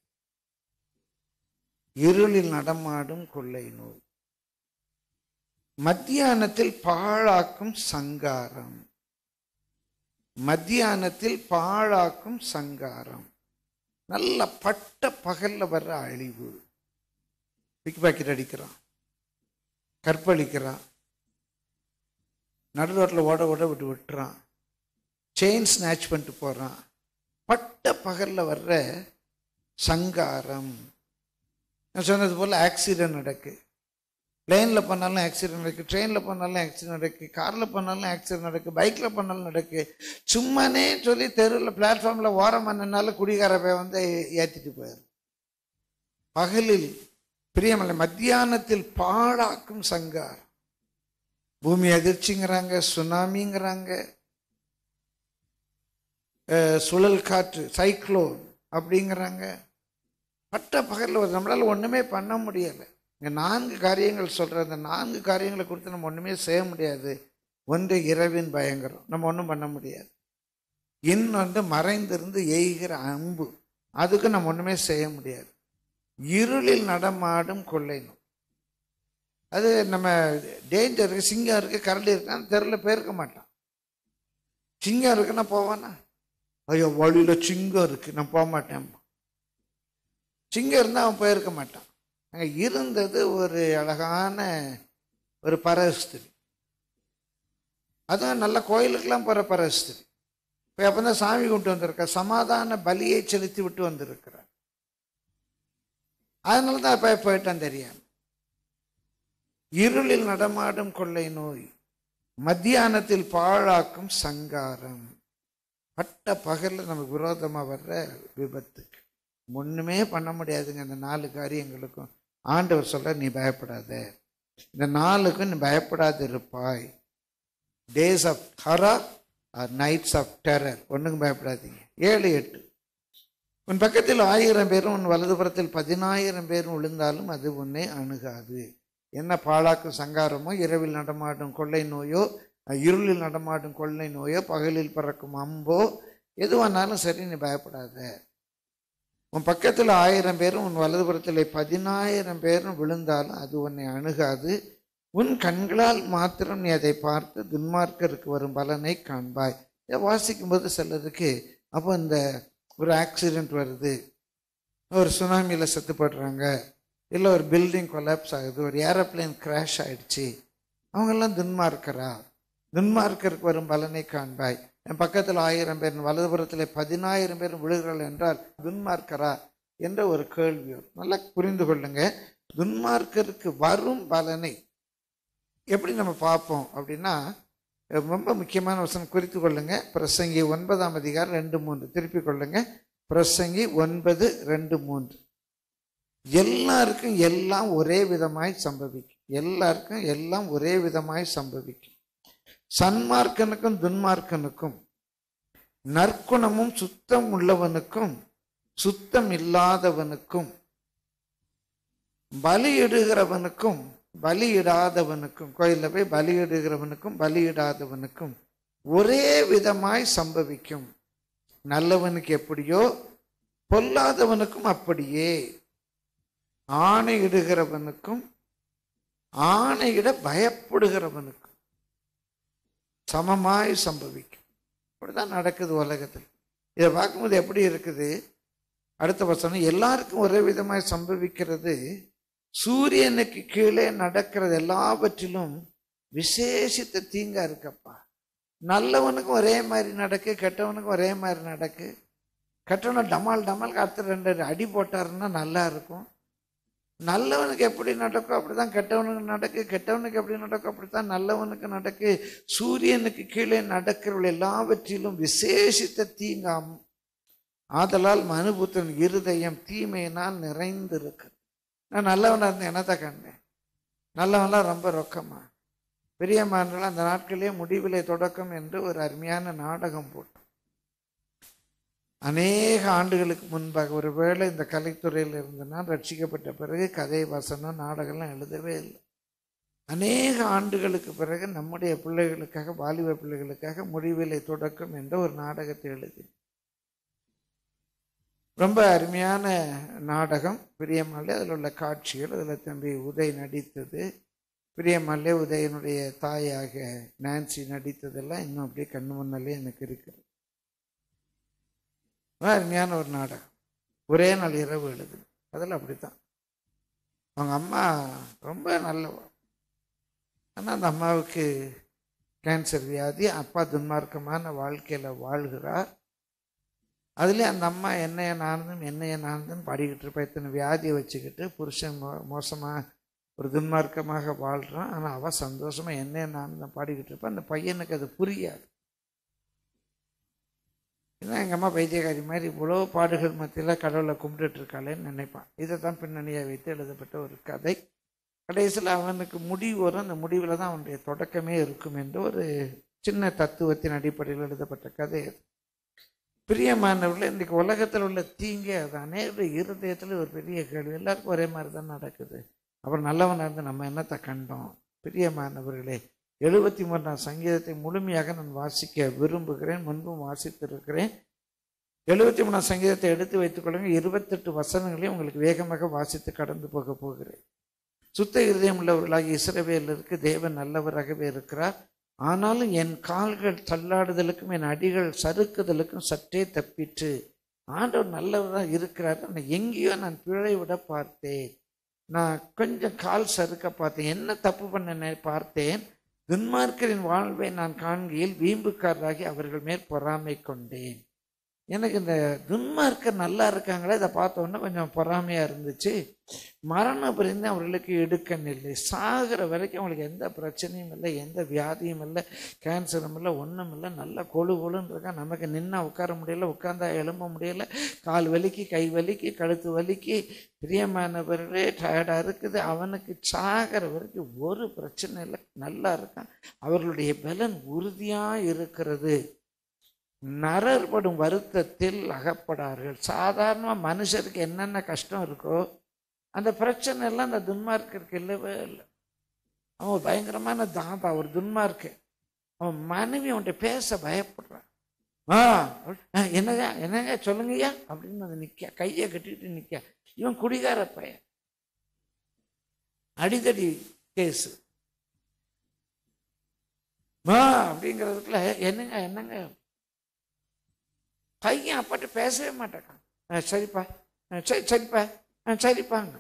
இருளில் நடமாடும் கொள்ளை நோய் மத்தியானத்தில் பாழாக்கும் சங்காரம் மத்தியானத்தில் பாழாக்கும் சங்காரம் நல்ல பட்ட பகல்ல வர்ற அழிவு பிக் பாக்கெட் அடிக்கிறான் கற்பழிக்கிறான் நடு ரோட்டில் ஓட ஓட விட்டு விட்டுறான் செயின் ஸ்நாச் பண்ணிட்டு போகிறான் பட்ட பகலில் வர்ற சங்காரம் நான் சொன்னது போல் ஆக்சிடென்ட் நடக்கு பிளேனில் பண்ணாலும் ஆக்சிடென்ட் நடக்கு ட்ரெயினில் பண்ணாலும் ஆக்சிடென்ட் நடக்கு காரில் பண்ணாலும் ஆக்சிடென்ட் நடக்கு பைக்கில் பண்ணாலும் நடக்கு சும்மானே சொல்லி தெருவில் பிளாட்ஃபார்மில் ஓரம் நின்னாலும் குடிகார போய் வந்து ஏற்றிட்டு போயிடும் பகலில் பிரியமல்ல மத்தியானத்தில் பாழாக்கும் சங்காரம் பூமி அதிர்ச்சிங்கிறாங்க சுனாமிங்கிறாங்க அஹ், சுழல் காற்று சைக்ளோன் அப்படிங்கிறாங்க பட்ட பகலில் நம்மளால் ஒன்றுமே பண்ண முடியலை இங்கே நான்கு காரியங்கள் சொல்கிற அந்த நான்கு காரியங்களை குறித்து நம்ம ஒன்றுமே செய்ய முடியாது ஒன்று இரவின் பயங்கரம் நம்ம ஒன்றும் பண்ண முடியாது இன்னொன்று மறைந்திருந்து எய்கிற அம்பு அதுக்கு நம்ம ஒன்றுமே செய்ய முடியாது இருளில் நடமாடும் கொள்ளை நோய் அது நம்ம டேஞ்சர் இருக்கு சிங்கம் இருக்கு கரடி இருக்குன்னா தெருவில் போயிருக்க மாட்டான் சிங்கம் இருக்குன்னா போவானா ஐயோ வழியில் சிங்கம் இருக்கு நான் போக மாட்டேன் சிங்கம் இருந்தால் அவன் போயிருக்க மாட்டான் அங்கே இருந்தது ஒரு அழகான ஒரு பரஸ்திரி அதுவும் நல்ல கோயிலுக்கெல்லாம் போகிற பரஸ்திரி இப்போ அப்போ தான் சாமி கொண்டு வந்திருக்க சமாதான பலியை செலுத்தி விட்டு வந்திருக்கிறார் அதனால தான் இப்போ போயிட்டான் தெரியாம இருளில் நடமாடும் கொள்ளை நோய் மத்தியானத்தில் பாழாக்கும் சங்காரம் பட்ட பகல்ல நமக்கு விரோதமா வர்ற விபத்துக்கு ஒண்ணுமே பண்ண முடியாதுங்க இந்த நாலு காரியங்களுக்கும் ஆண்டவர் சொல்ற நீ பயப்படாத இந்த நாளுக்கும் நீ பயப்படாது இருப்பாய் days of horror or nights of terror ஒண்ணுக்கும் பயப்படாதீங்க ஏழு எட்டு உன் பக்கத்தில் ஆயிரம் பேரும் உன் வலதுபுறத்தில் பதினாயிரம் பேரும் விழுந்தாலும் அது உன்னை அணுகாது என்ன பாழாக்கும் சங்காரமோ இரவில் நடமாடும் கொள்ளை நோயோ அஹ், இருளில் நடமாடும் கொள்ளை நோயோ பகலில் பறக்கும் அம்போ எதுவானாலும் சரி நீ பயப்படாத உன் பக்கத்தில் ஆயிரம் பேரும் உன் வலதுபுறத்தில் பதினாயிரம் பேரும் விழுந்தாலும் அது உன்னை அணுகாது உன் கண்களால் மாத்திரம் நீ அதை பார்த்து துன்மார்க்கருக்கு வரும் பலனை காண்பாய் இதை வாசிக்கும்போது சிலருக்கு அப்போ இந்த ஒரு ஆக்சிடென்ட் வருது ஒரு சுனாமியில் செத்துப்படுறாங்க இல்லை ஒரு பில்டிங் கொலாப்ஸ் ஆகுது ஒரு ஏரோப்ளேன் கிராஷ் ஆயிடுச்சு அவங்கெல்லாம் துன்மார்க்கரா துன்மார்க்கருக்கு வரும் பலனை காண்பாய் என் பக்கத்தில் ஆயிரம் பேர் வலதுபுறத்தில் பதினாயிரம் பேர் விழுகிறார்கள் என்றால் துன்மார்க்கரா என்ற ஒரு கேள்வி வரும். நல்லா புரிந்து கொள்ளுங்க துன்மார்க்கருக்கு வரும் பலனை எப்படி நம்ம பார்ப்போம் அப்படின்னா ரொம்ப முக்கியமான வசனம் குறித்து கொள்ளுங்க பிரசங்கி ஒன்பதாம் அதிகாரம் ரெண்டு மூன்று திருப்பி கொள்ளுங்க பிரசங்கி ஒன்பது ரெண்டு மூன்று எல்லாருக்கும் எல்லாம் ஒரே விதமாய் சம்பவிக்கும் எல்லாருக்கும் எல்லாம் ஒரே விதமாய் சம்பவிக்கும் சன்மார்க்கனுக்கும் துன்மார்க்கனுக்கும் நற்குணமும் சுத்தம் உள்ளவனுக்கும் சுத்தம் இல்லாதவனுக்கும் பலியிடுகிறவனுக்கும் பலியிடாதவனுக்கும் கோயிலில் போய் பலியிடுகிறவனுக்கும் பலியிடாதவனுக்கும் ஒரே விதமாய் சம்பவிக்கும் நல்லவனுக்கு எப்படியோ பொல்லாதவனுக்கும் அப்படியே ஆணையிடுகிறவனுக்கும் ஆணையிட பயப்படுகிறவனுக்கும் சமமாய் சம்பவிக்கும் இப்படிதான் நடக்குது உலகத்தில் இதை பார்க்கும்போது எப்படி இருக்குது அடுத்த வசனம் எல்லாருக்கும் ஒரே விதமாய் சம்பவிக்கிறது சூரியனுக்கு கீழே நடக்கிறது எல்லாவற்றிலும் விசேஷித்த தீங்கா இருக்கப்பா நல்லவனுக்கும் ஒரே மாதிரி நடக்கு கெட்டவனுக்கும் ஒரே மாதிரி நடக்கு கெட்டவனை டமால் டமால் காத்து ரெண்டு அடி போட்டாருன்னா நல்லா இருக்கும் நல்லவனுக்கு எப்படி நடக்கும் அப்படிதான் கெட்டவனுக்கு நடக்கு கெட்டவனுக்கு எப்படி நடக்கும் அப்படித்தான் நல்லவனுக்கு நடக்கு சூரியனுக்கு கீழே நடக்கிறவள் எல்லாவற்றிலும் விசேஷித்த தீங்காம் ஆதலால் மனுபுத்தன் இருதயம் தீமையினால் நிறைந்திருக்கு நான் நல்லவனா இருந்தேன் என்னத்த கண்டேன் நல்லவன்லாம் ரொம்ப ரொக்கமா பெரியம்மான்கள் அந்த நாட்களிலே முடிவிலே தொடக்கம் என்று ஒரு அருமையான நாடகம் போட்டோம் அநேக ஆண்டுகளுக்கு முன்பாக ஒருவேளை இந்த கலைத்துறையில் இருந்து நான் ரட்சிக்கப்பட்ட பிறகு கதை வசனம் நாடகம்லாம் எழுதவே இல்லை அநேக ஆண்டுகளுக்கு பிறகு நம்முடைய பிள்ளைகளுக்காக வாலிப பிள்ளைகளுக்காக முடிவிலை தொடக்கம் என்ற ஒரு நாடகத்தை எழுதி ரொம்ப அருமையான நாடகம் பிரியமல்லே அதில் உள்ள காட்சிகள் அதில் தம்பி உதய் நடித்தது பிரியமல்லே உதயனுடைய தாயாக நான்சி நடித்ததெல்லாம் இன்னும் அப்படியே கண்ணு முன்னாலே எனக்கு இருக்குது ரொம்ப அருமையான ஒரு நாடகம் ஒரே நாள் இரவு எழுது அதில் அப்படித்தான் அவங்க அம்மா ரொம்ப நல்லவ ஆனால் அந்த அம்மாவுக்கு கேன்சர் வியாதி அப்பா துன்மார்க்கமான வாழ்க்கையில் வாழ்கிறார் அதுலேயே அந்த அம்மா என்னைய நானதும் என்னைய நானதும் பாடிக்கிட்டு இருப்பா இத்தனை வியாதியை வச்சுக்கிட்டு புருஷன் மோ மோசமாக ஒரு துன்மார்க்கமாக வாழ்கிறான் ஆனால் அவள் சந்தோஷமாக என்னைய நானதும் பாடிக்கிட்டு இருப்பா அந்த பையனுக்கு அது புரியாது ஏன்னா எங்கள் அம்மா பைத்தியக்காரி மாதிரி இவ்வளோ பாடுகள் மத்தியில் கடவுளை கும்பிட்டுட்டு இருக்காளேன்னு நினைப்பான் இதை தான் பின்னணியை வைத்து எழுதப்பட்ட ஒரு கதை கடைசியில் அவனுக்கு முடிவு வரும் அந்த முடிவில் தான் அவனுடைய தொடக்கமே இருக்கும் என்று ஒரு சின்ன தத்துவத்தின் அடிப்படையில் எழுதப்பட்ட கதை அது பிரியமானவர்கள் இன்றைக்கு உலகத்தில் உள்ள தீங்கே அது அநேக இருதயத்தில் ஒரு பெரிய கேள்வி எல்லாருக்கும் ஒரே மாதிரி தான் நடக்குது அவர் நல்லவனாக இருந்து நம்ம என்னத்தை கண்டோம் பிரியமானவர்களே எழுபத்தி மூன்றாம் சங்கீதத்தை முழுமையாக நான் வாசிக்க விரும்புகிறேன் முன்பும் வாசித்திருக்கிறேன் எழுபத்தி மூணாம் சங்கீதத்தை எடுத்து வைத்துக் கொள்ளுங்க இருபத்தெட்டு வசனங்களையும் உங்களுக்கு வேகமாக வாசித்து கடந்து போக போகிறேன் சுத்த இருதயம் உள்ளவர்களாகிய இஸ்ரவேலருக்கு தேவன் நல்லவராகவே இருக்கிறார் ஆனாலும் என் கால்கள் தள்ளாடுதலுக்கும் என் அடிகள் சறுக்குதலுக்கும் சற்றே தப்பிற்று ஆண்டவர் நல்லவராக இருக்கிறார் நான் எங்கேயோ நான் பிழை விட பார்த்தேன் நான் கொஞ்சம் கால் சறுக்க பார்த்தேன் என்ன தப்பு பண்ண பார்த்தேன் துன்மார்க்கரின் வாழ்வை நான் காண்கையில் வீம்புக்காரராகி அவர்கள் மேல் பொறாமை கொண்டேன் எனக்கு இந்த துன்மார்க்கர் நல்லா இருக்காங்களே இதை பார்த்த உடனே கொஞ்சம் பொறாமையாக இருந்துச்சு மரணம் பிரிந்து அவர்களுக்கு எடுக்கன் இல்லை சாகிற வரைக்கும் அவங்களுக்கு எந்த பிரச்சனையும் இல்லை எந்த வியாதியும் இல்லை கேன்சரும் இல்லை ஒன்றும் இல்லை நல்லா கொழு கொழுன்னு இருக்கா நமக்கு நின்னா உட்கார முடியல உட்காந்தா எழும்ப முடியல கால் வலிக்கு கை வலிக்கு கழுத்து வலிக்கு பிரியமானவர்களே டயர்டாக இருக்குது அவனுக்கு சாகிற வரைக்கும் ஒரு பிரச்சனை இல்லை நல்லா இருக்கான் அவர்களுடைய பலன் உறுதியாக இருக்கிறது நரர்படும் வருத்தத்தில் அகப்படார்கள் சாதாரணமாக மனுஷருக்கு என்னென்ன கஷ்டம் இருக்கோ அந்த பிரச்சனை எல்லாம் அந்த துன்மார்க்கருக்கு இல்லவே இல்லை அவன் ஒரு பயங்கரமான தாபா ஒரு துன்மார்க்கு அவன் மனைவி அவன்கிட்ட பேச பயப்படுறான் ஆ ஆ, என்னங்க என்னங்க சொல்லுங்கய்யா அப்படின்னு வந்து நிற்க கையை கட்டிட்டு நிற்க இவன் குடிகார பையன் அடிதடி கேஸு மா அப்படிங்கிறதுக்குள்ள என்னங்க என்னங்க பையன் அப்பாட்ட பேசவே மாட்டேக்கான் ஆ, சரிப்பா ஆ, சரி சரிப்பா ஆ, சரிப்பாங்க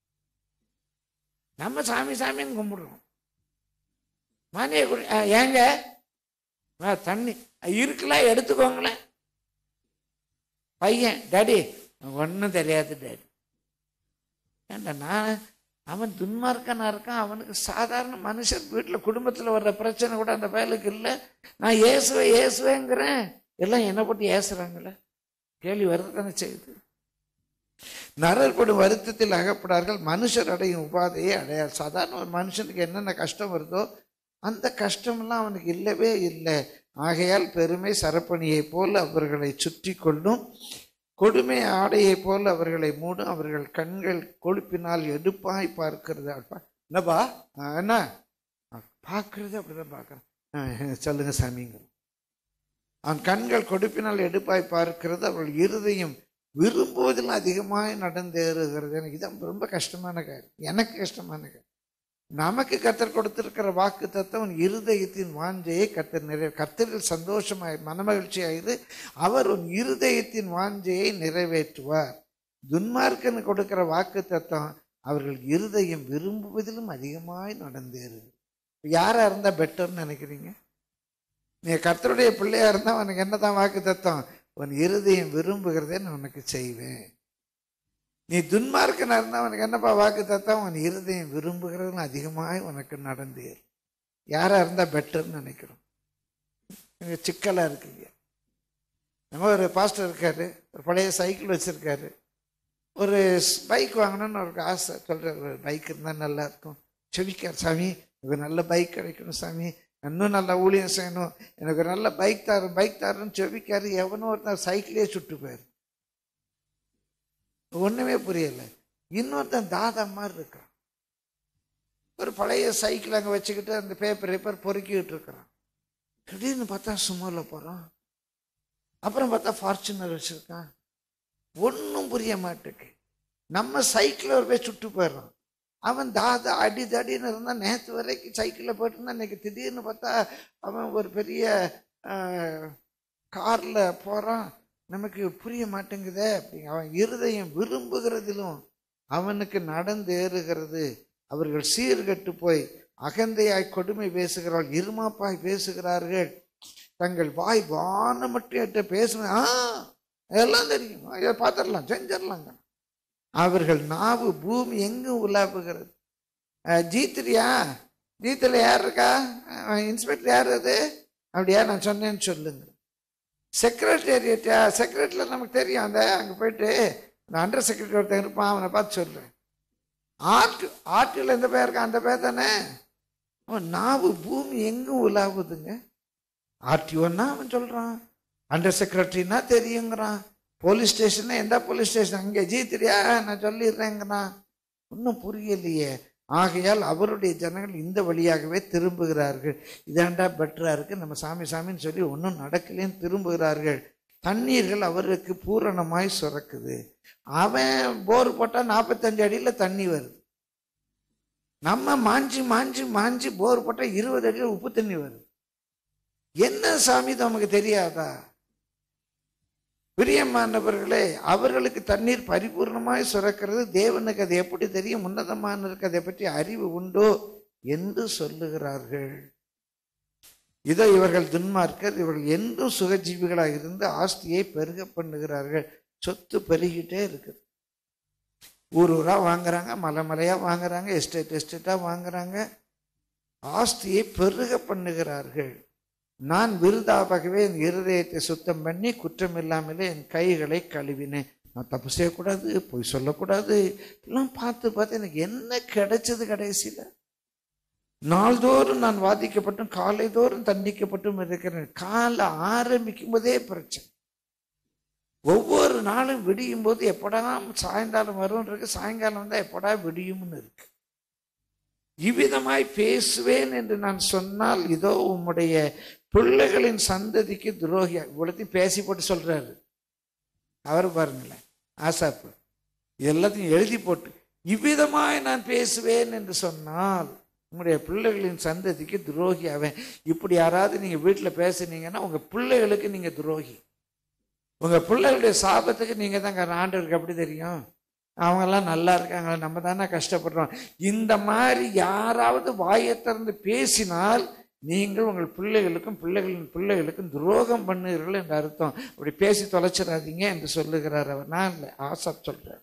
நம்ம சாமி சாமின்னு கும்பிடுறோம் மனையை குடி ஆ, ஏங்க ஆ, தண்ணி ஆ, இருக்கலாம் எடுத்துக்கோங்களேன் பையன் டாடி ஒன்றும் தெரியாது டாடி ஏண்டா நான் அவன் துன்மார்க்கனா இருக்கான் அவனுக்கு சாதாரண மனுஷன் வீட்டில் குடும்பத்தில் வர்ற பிரச்சனை கூட அந்த பயலுக்கு இல்லை நான் ஏசுவே ஏசுவேங்கிறேன் எல்லாம் என்னை போட்டு ஏசுறாங்களே கேள்வி வருதுதானே செய்யுது நரற்படும் வருத்தத்தில் அகப்படார்கள் மனுஷர் அடையும் உபாதையை அடையார் சாதாரண ஒரு மனுஷனுக்கு என்னென்ன கஷ்டம் வருதோ அந்த கஷ்டமெல்லாம் அவனுக்கு இல்லவே இல்லை ஆகையால் பெருமை சரப்பணியைப் போல அவர்களை சுற்றி கொள்ளும் கொடுமை ஆடையைப் போல அவர்களை மூடும் அவர்கள் கண்கள் கொழுப்பினால் எடுப்பாய் பார்க்கிறது அப்பா என்னப்பா ஆ, என்ன பார்க்கறது அப்படிதான் பார்க்குறேன் சொல்லுங்க சாமிங்க அவன் கண்கள் கொடுப்பினால் எடுப்பாய் பார்க்கிறது அவர்கள் இருதயம் விரும்புவதில் அதிகமாய் நடந்தேறுகிறது எனக்கு இதான் ரொம்ப கஷ்டமான காரியம் எனக்கு கஷ்டமான காரியம் நமக்கு கத்தர் கொடுத்திருக்கிற வாக்கு தத்துவம் இருதயத்தின் வாஞ்சையை கத்தர் நிறைவே கத்தரில் சந்தோஷமாய் மனமகிழ்ச்சியாயிரு அவர் உன் இருதயத்தின் வாஞ்சையை நிறைவேற்றுவார் துன்மார்க்கன்னு கொடுக்கிற வாக்கு தத்துவம் அவர்கள் இருதயம் விரும்புவதிலும் அதிகமாய் நடந்தேறுது யாரா இருந்தா பெட்டர்னு நினைக்கிறீங்க நீ கர்த்தருடைய பிள்ளையா இருந்தா உனக்கு என்னதான் வாக்கு தத்துவம் உன் இருதயம் விரும்புகிறதே நான் உனக்கு செய்வேன் நீ துன்மார்க்கனா இருந்தா உனக்கு என்னப்பா வாக்கு தத்துவம் உன் இருதயம் விரும்புகிறதுல அதிகமாய் உனக்கு நடந்தே யாரா இருந்தா பெட்டர்னு நினைக்கிறோம் இங்க சிக்கலா இருக்குங்க நம்ம ஒரு பாஸ்டர் இருக்காரு ஒரு பழைய சைக்கிள் வச்சிருக்காரு ஒரு பைக் வாங்கணும்னு அவருக்கு ஆசை சொல்கிறார் ஒரு பைக் இருந்தால் நல்லா இருக்கும் செவிக்கார் சாமி எனக்கு நல்ல பைக் கிடைக்கணும் சாமி இன்னும் நல்லா ஊழியம் செய்யணும் எனக்கு ஒரு நல்ல பைக் தாரும் பைக் தாருன்னு செவிக்காரு எவனோ ஒருத்தன் சைக்கிளே சுட்டு போயிரு ஒன்றுமே புரியலை இன்னொருத்தன் தாதா மாதிரி இருக்கான் ஒரு பழைய சைக்கிள் அங்கே வச்சுக்கிட்டு அந்த பேப்பர் பேப்பர் பொறுக்கிட்டு இருக்கிறான் திடீர்னு பார்த்தா சுமோவில் போகிறான் அப்புறம் பார்த்தா ஃபார்ச்சுனர் வச்சுருக்கான் ஒன்றும் புரிய மாட்டேக்கு நம்ம சைக்கிளில் ஒரு போய் சுட்டு போயிடுறான் அவன் தாதா அடி தடின்னு இருந்தான் நேற்று வரைக்கும் சைக்கிளில் போயிட்டு இருந்தான் இன்னைக்கு திடீர்னு பார்த்தா அவன் ஒரு பெரிய காரில் போகிறான் நமக்கு புரிய மாட்டேங்குதே அப்படி அவன் இருதயம் விரும்புகிறதிலும் அவனுக்கு நடந்து ஏறுகிறது அவர்கள் சீர்கட்டு போய் அகந்தையாய் கொடுமை பேசுகிறார்கள் இருமாப்பாய் பேசுகிறார்கள் தங்கள் வாய் வானம் மட்டும் பேசுன ஆ எல்லாம் தெரியும் இதை பார்த்துடலாம் செஞ்சிடலாங்க அவர்கள் நாவு பூமி எங்கும் உலாவுகிறது ஜீத்திரியா ஜீத்தில் யார் இருக்கா இன்ஸ்பெக்டர் யார் அது அப்படியா நான் சொன்னேன்னு சொல்லுங்க செக்ரட்டேரியட்டா செக்ரட்டரியில் நமக்கு தெரியும் அந்த அங்கே போயிட்டு அந்த அண்டர் செக்ரட்டரி ஒருத்தன் இருப்பான் அவனை பார்த்து சொல்கிறேன் ஆர்ட் ஆர்டில் எந்த பேர் இருக்கா அந்த பேர் தானே அவன் நாவு பூமி எங்கும் உலாவுதுங்க ஆர்டிஓன்னா அவன் சொல்கிறான் அண்டர் செக்ரட்டரினா தெரியுங்கிறான் போலீஸ் ஸ்டேஷன்னா எந்த போலீஸ் ஸ்டேஷன் அங்கே ஜீத்திரியா நான் சொல்லிடுறேங்கிறான் ஒன்றும் புரியலையே ஆகையால் அவருடைய ஜனங்கள் இந்த வழியாகவே திரும்புகிறார்கள் இதாண்டா பெட்டரா இருக்கு நம்ம சாமி சாமின்னு சொல்லி ஒன்றும் நடக்கலேன்னு திரும்புகிறார்கள் தண்ணீர்கள் அவருக்கு பூரணமாய் சுரக்குது அவன் போர் போட்டால் நாற்பத்தஞ்சு அடியில் தண்ணி வருது நம்ம மாஞ்சி மாஞ்சி மாஞ்சி போர் போட்டால் இருபது அடியில் உப்பு தண்ணி வருது என்ன சாமி நமக்கு தெரியாதா பிரியமானவர்களே அவர்களுக்கு தண்ணீர் பரிபூர்ணமாய் சுரக்கிறது தேவனுக்கு அது எப்படி தெரியும் உன்னதமானருக்கு அதை பற்றி அறிவு உண்டோ என்று சொல்லுகிறார்கள் இதோ இவர்கள் துன்மார்க்கர் இவர்கள் என்றும் சுகஜீவிகளாக இருந்து ஆஸ்தியை பெருக பண்ணுகிறார்கள் சொத்து பெருகிட்டே இருக்குது ஊர் ஊரா வாங்குறாங்க மலை மலையா வாங்குறாங்க எஸ்டேட் எஸ்டேட்டா வாங்குறாங்க ஆஸ்தியை பெருக பண்ணுகிறார்கள் நான் விருதாகவே என் இருதயத்தை சுத்தம் பண்ணி குற்றம் இல்லாமலே என் கைகளை கழுவினேன் நான் தப்பு செய்யக்கூடாது பொய் சொல்லக்கூடாது எல்லாம் பார்த்து பார்த்து எனக்கு என்ன கிடைச்சது கடைசியில் நாள்தோறும் நான் வாதிக்கப்பட்டும் காலை தோறும் தண்டிக்கப்பட்டும் இருக்கிறேன் காலை ஆரம்பிக்கும் போதே பிரச்சனை ஒவ்வொரு நாளும் விடியும் போது எப்படா சாயங்காலம் வரும் இருக்கு சாயங்காலம் வந்தால் எப்படா விடியும்னு இருக்கு இவ்விதமாய் பேசுவேன் என்று நான் சொன்னால் இதோ உம்முடைய பிள்ளைகளின் சந்ததிக்கு துரோகியா இவ்வளத்தையும் பேசி போட்டு சொல்றாரு அவர் பாருங்களேன் ஆசாப்பு எல்லாத்தையும் எழுதி போட்டு இவ்விதமாய் நான் பேசுவேன் என்று சொன்னால் உங்களுடைய பிள்ளைகளின் சந்ததிக்கு துரோகி அவன் இப்படி யாராவது நீங்கள் வீட்டில் பேசுனீங்கன்னா உங்கள் பிள்ளைகளுக்கு நீங்கள் துரோகி உங்கள் பிள்ளைகளுடைய சாபத்துக்கு நீங்கள் தாங்க ஆண்டவருக்கு அப்படி தெரியும் அவங்கெல்லாம் நல்லா இருக்காங்க நம்ம தானே கஷ்டப்படுறோம் இந்த மாதிரி யாராவது வாயை திறந்து பேசினால் நீங்கள் உங்கள் பிள்ளைகளுக்கும் பிள்ளைகளின் பிள்ளைகளுக்கும் துரோகம் பண்ணுகிறீர்கள் என்று அர்த்தம் அப்படி பேசி தொலைச்சிடாதீங்க என்று சொல்லுகிறார் அவர் நான் இல்லை ஆசாப் சொல்றார்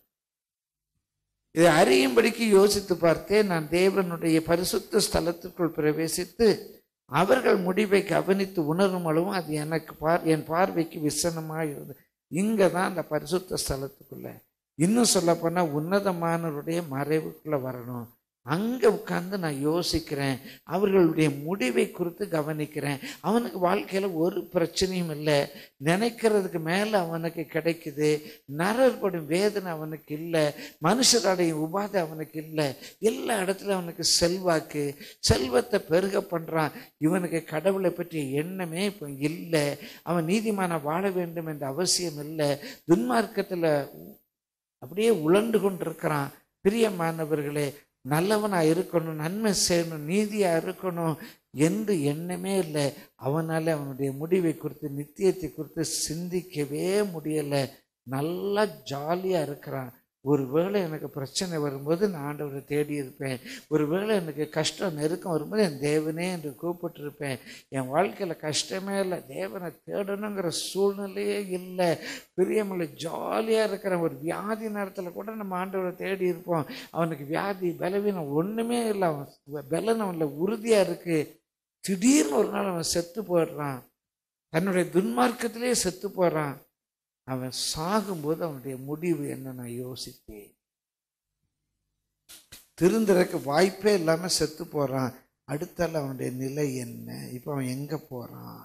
இதை அறியும்படிக்கு யோசித்து பார்த்தேன் நான் தேவனுடைய பரிசுத்த ஸ்தலத்திற்குள் பிரவேசித்து அவர்கள் முடிவை கவனித்து உணரும் அளவும் அது எனக்கு பார் என் பார்வைக்கு விசனமாக இருந்தது இங்கே தான் அந்த பரிசுத்த ஸ்தலத்துக்குள்ள இன்னும் சொல்ல போனால் உன்னதமானவருடைய மறைவுக்குள்ள வரணும் அங்கே உட்கார்ந்து நான் யோசிக்கிறேன் அவர்களுடைய முடிவை குறித்து கவனிக்கிறேன் அவனுக்கு வாழ்க்கையில் ஒரு பிரச்சனையும் இல்லை நினைக்கிறதுக்கு மேலே அவனுக்கு கிடைக்குது நரற்படும் வேதனை அவனுக்கு இல்லை மனுஷருடைய உபாதை அவனுக்கு இல்லை எல்லா இடத்துல அவனுக்கு செல்வாக்கு செல்வத்தை பெருக பண்ணுறான் இவனுக்கு கடவுளை பற்றிய எண்ணமே இப்போ இல்லை அவன் நீதிமான வாழ வேண்டும் என்ற அவசியம் இல்லை துன்மார்க்கத்தில் அப்படியே உழண்டு கொண்டிருக்கிறான் பிரியமானவர்களே நல்லவனா இருக்கணும் நன்மை செய்யணும் நீதியா இருக்கணும் என்று எண்ணமே இல்லை அவனால அவனுடைய முடிவை குறித்து நித்தியத்தை குறித்து சிந்திக்கவே முடியலை நல்லா ஜாலியா இருக்கிறான் ஒருவேளை எனக்கு பிரச்சனை வரும்போது நான் ஆண்டவரை தேடி இருப்பேன் ஒருவேளை எனக்கு கஷ்டம் நெருக்கம் வரும்போது என் தேவனே என்று கூப்பிட்டுருப்பேன் என் வாழ்க்கையில் கஷ்டமே இல்லை தேவனை தேடணுங்கிற சூழ்நிலையே இல்லை பிரியமில்லை ஜாலியாக இருக்கிற ஒரு வியாதி நேரத்தில் கூட நம்ம ஆண்டவரை தேடி இருப்போம் அவனுக்கு வியாதி பலவீனம் ஒன்றுமே இல்லை அவன் பலன் அவனில் உறுதியாக இருக்குது திடீர்னு ஒரு நாள் அவன் செத்து போயிடுறான் தன்னுடைய துன்மார்க்கத்திலே செத்து போகிறான் அவன் சாகும்போது அவனுடைய முடிவு என்ன நான் யோசித்தேன் திருந்துறதுக்கு வாய்ப்பே இல்லாம செத்து போறான் அடுத்தால அவனுடைய நிலை என்ன இப்ப அவன் எங்க போறான்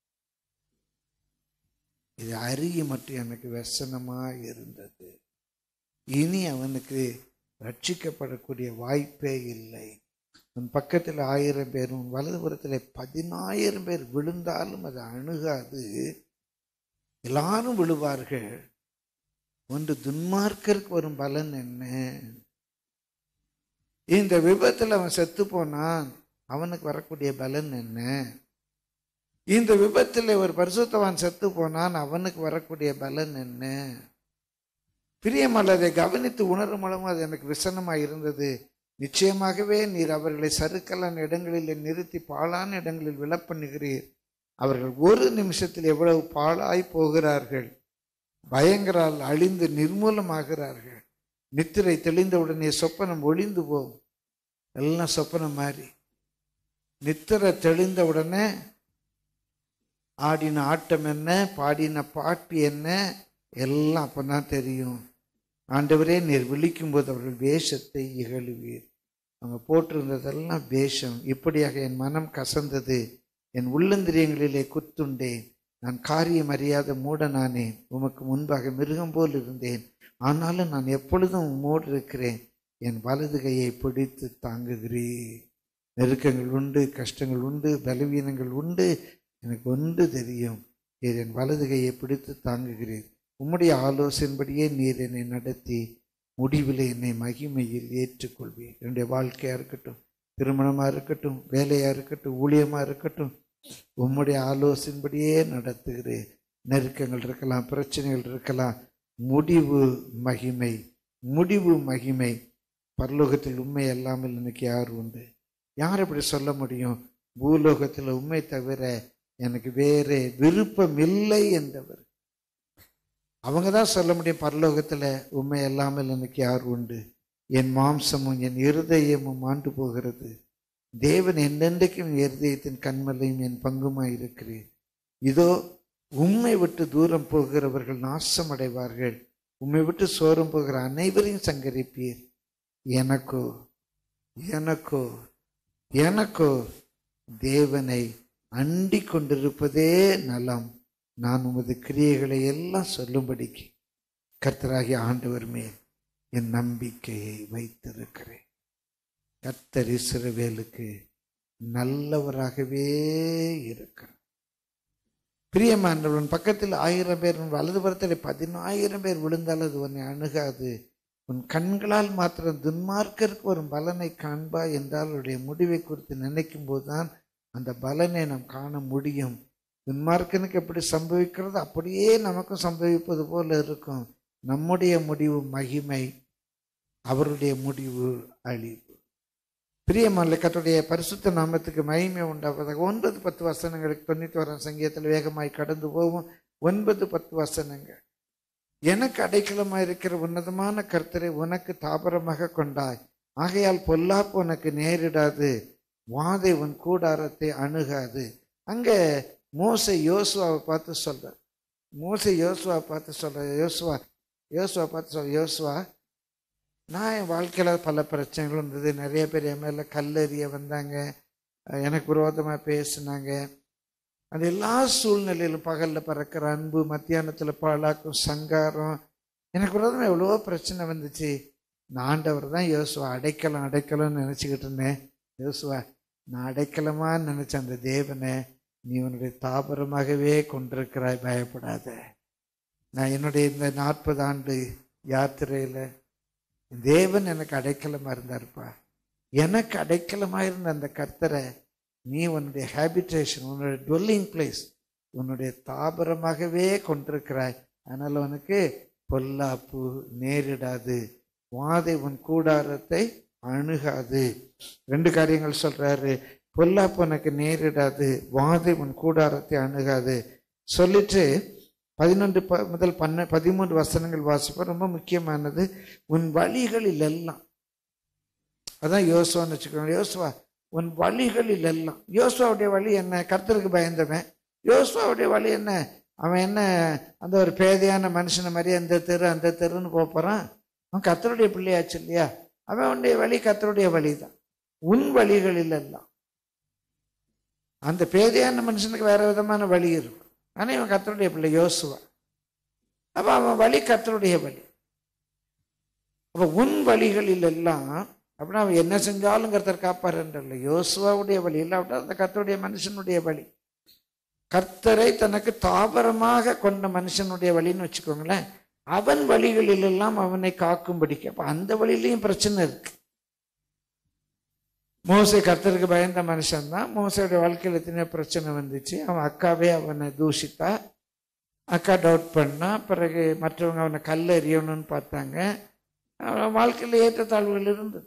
இது அறிய மட்டும் எனக்கு व्यசனமா இருந்தது இனி அவனுக்கு ரட்சிக்கப்படக்கூடிய வாய்ப்பே இல்லை உன் பக்கத்தில் ஆயிரம் பேர் உன் வலதுபுறத்தில் பதினாயிரம் பேர் விழுந்தாலும் அது அணுகாது எல்லாரும் விழுவார்கள் ஒன்று துன்மார்க்கருக்கு வரும் பலன் என்ன இந்த விபத்தில் அவன் செத்து போனான் அவனுக்கு வரக்கூடிய பலன் என்ன இந்த விபத்தில் ஒரு பரிசுத்தவான் செத்து போனான் அவனுக்கு வரக்கூடிய பலன் என்ன பிரியமல்ல அதை கவனித்து உணரும் அளவும் அது எனக்கு விசனமாக இருந்தது நிச்சயமாகவே நீர் அவர்களை சறுக்கலான இடங்களில் நிறுத்தி பாழான இடங்களில் விழப்பண்ணுகிறீர் அவர்கள் ஒரு நிமிஷத்தில் எவ்வளவு பாழாய் போகிறார்கள் பயங்கரால் அழிந்து நிர்மூலமாகிறார்கள் நித்திரை தெளிந்தவுடனே சொப்பனம் ஒளிந்து போகும் எல்லாம் சொப்பனம் மாதிரி நித்திரை தெளிந்த உடனே ஆடின ஆட்டம் என்ன பாடின பாட்டு என்ன எல்லாம் அப்பதான் தெரியும் ஆண்டவரே நீர் விழிக்கும்போது அவர்கள் வேஷத்தை இகழுவீர் அவங்க போட்டிருந்ததெல்லாம் வேஷம் இப்படியாக என் மனம் கசந்தது என் உள்ளந்திரியங்களிலே குத்துண்டேன் நான் காரியம் அறியாத மூடனானேன் உமக்கு முன்பாக மிருகம் போல் இருந்தேன் ஆனாலும் நான் எப்பொழுதும் உம்மோடு இருக்கிறேன் என் வலது கையை பிடித்து தாங்குகிறேன் நெருக்கங்கள் உண்டு கஷ்டங்கள் உண்டு பலவீனங்கள் உண்டு எனக்கு ஒன்று தெரியும் நீர் என் வலது கையை பிடித்து தாங்குகிறீர் உம்முடைய ஆலோசனைப்படியே நீர் என்னை நடத்தி முடிவில் என்னை மகிமையில் ஏற்றுக்கொள்வீர் என்னுடைய வாழ்க்கையாக இருக்கட்டும் திருமணமாக இருக்கட்டும் வேலையாக இருக்கட்டும் ஊழியமாக இருக்கட்டும் உம்முடைய ஆலோசனைப்படியே நடத்துகிறேன் நெருக்கங்கள் இருக்கலாம் பிரச்சனைகள் இருக்கலாம் முடிவு மகிமை முடிவு மகிமை பரலோகத்தில் உண்மை அல்லாமல் எனக்கு யார் உண்டு யார் அப்படி சொல்ல முடியும் பூலோகத்தில் உண்மை தவிர எனக்கு வேறு விருப்பம் இல்லை என்றவர் அவங்க தான் சொல்ல முடியும் பரலோகத்தில் உண்மை அல்லாமல் எனக்கு யார் உண்டு என் மாம்சமும் என் இருதயமும் ஆண்டு போகிறது தேவன் என்னென்றைக்கும் என் இருதயத்தின் கண்மலையும் என் பங்குமாய் இருக்கிறேன் இதோ உம்மை விட்டு தூரம் போகிறவர்கள் நாசம் அடைவார்கள் உம்மை விட்டு சோரம் போகிற அனைவரையும் சங்கரிப்பீர் எனக்கோ எனக்கோ எனக்கோ தேவனை அண்டிக் கொண்டிருப்பதே நலம் நான் உமது கிரியைகளை எல்லாம் சொல்லும்படிக்கு கர்த்தராகிய ஆண்டவர் மேல் என் நம்பிக்கையை வைத்திருக்கிறேன் கர்த்தர் இஸ்ரவேலுக்கு நல்லவராகவே இருக்கிறார் பிரியமானவன் பக்கத்தில் ஆயிரம் பேர் உன் வலதுபுறத்தில் பதினாயிரம் பேர் விழுந்தால் அது உன்னை அணுகாது உன் கண்களால் மாத்திரம் துன்மார்க்கருக்கு வரும் பலனை காண்பா என்றால் அவருடைய முடிவை குறித்து நினைக்கும் போதுதான் அந்த பலனை நாம் காண முடியும் துன்மார்க்கனுக்கு எப்படி சம்பவிக்கிறது அப்படியே நமக்கும் சம்பவிப்பது போல இருக்கும் நம்முடைய முடிவு மகிமை அவருடைய முடிவு அழிவு பிரியமல்ல கத்துடைய பரிசுத்த நாமத்துக்கு மகிமை உண்டாவதாக ஒன்பது பத்து வசனங்களுக்கு தொண்ணூத்தி வரம் சங்கீதத்தில் வேகமாய் கடந்து போகும் ஒன்பது பத்து வசனங்கள் எனக்கு அடைக்கலமாய் இருக்கிற உன்னதமான கர்த்தரை உனக்கு தாபரமாக கொண்டாய் ஆகையால் பொல்லாப்பு உனக்கு நேரிடாது வாதை உன் கூடாரத்தை அணுகாது அங்க மோசை யோசுவாவை பார்த்து சொல்ற மோசை யோசுவாவை பார்த்து சொல்ற யோசுவா யோசுவா பார்த்து சொல்ற யோசுவா நான் என் வாழ்க்கையில் பல பிரச்சனைகள் இருந்தது நிறைய பேர் என் மேலே கல்லெறிய வந்தாங்க எனக்கு விரோதமாக பேசினாங்க அந்த எல்லா சூழ்நிலையிலும் பகலில் பறக்கிற அன்பு மத்தியானத்தில் பாழாக்கும் சங்காரம் எனக்கு விரோதமாக எவ்வளவோ பிரச்சனை வந்துச்சு நான் ஆண்டவர் தான் யோசுவா அடைக்கலாம் அடைக்கலாம்னு நினச்சிக்கிட்டு இருந்தேன் யோசுவா நான் அடைக்கலமா நினச்ச அந்த தேவனை நீ உன்னுடைய தாபரமாகவே கொண்டிருக்கிறாய் பயப்படாத நான் என்னுடைய இந்த நாற்பது ஆண்டு யாத்திரையில் தேவன் எனக்கு அடைக்கலமா இருந்தாருப்பா எனக்கு அடைக்கலமா இருந்த அந்த கர்த்தரை நீ உன்னுடைய ஹேபிடேஷன் உன்னுடைய டுவெல்லிங் பிளேஸ் உன்னுடைய தாபரமாகவே கொண்டிருக்கிறாய் அதனால உனக்கு பொல்லாப்பு நேரிடாது வாதை உன் கூடாரத்தை அணுகாது ரெண்டு காரியங்கள் சொல்றாரு பொல்லாப்பு உனக்கு நேரிடாது வாதை உன் கூடாரத்தை அணுகாது சொல்லிட்டு பதினொன்று ப முதல் பன்ன பதிமூன்று வசனங்கள் வாசிப்போம் ரொம்ப முக்கியமானது உன் வழிகளில் எல்லாம் அதான் யோசுவான்னு வச்சுக்கோங்க யோசுவா உன் வழிகளில் எல்லாம் யோசுவாவுடைய வழி என்ன கர்த்தருக்கு பயந்தவன் யோசுவாவுடைய வழி என்ன அவன் என்ன அந்த ஒரு பேதையான மனுஷனை மாதிரி அந்த தெரு அந்த தெருன்னு போக போறான் அவன் கத்தருடைய பிள்ளையாச்சு இல்லையா அவன் உன்னுடைய வழி கத்தருடைய வழி தான் உன் வழிகளில் எல்லாம் அந்த பேதையான மனுஷனுக்கு வேற விதமான வழி இருக்கும் ஆனா இவன் கத்தருடைய பிள்ளை யோசுவா அப்ப அவன் வழி கத்தருடைய வழி அப்ப உன் வழிகளில் எல்லாம் அப்படின்னா அவன் என்ன செஞ்சாலும் கர்த்தர் காப்பாருன்றல்ல யோசுவாவுடைய வழி இல்லாவிட்டா அந்த கர்த்தருடைய மனுஷனுடைய வழி கர்த்தரை தனக்கு தாபரமாக கொண்ட மனுஷனுடைய வழின்னு வச்சுக்கோங்களேன் அவன் வழிகளில் எல்லாம் அவனை காக்கும்படிக்கு அப்ப அந்த வழியிலையும் பிரச்சனை இருக்கு மோசை கர்த்தருக்கு பயந்த மனுஷன்தான் மோசையோட வாழ்க்கையில் எத்தனை பிரச்சனை வந்துச்சு அவன் அக்காவே அவனை தூஷித்தா அக்கா டவுட் பண்ணா பிறகு மற்றவங்க அவனை கல் எறியணும்னு பார்த்தாங்க அவன் வாழ்க்கையில் ஏற்றத்தாழ்வுகள் இருந்தது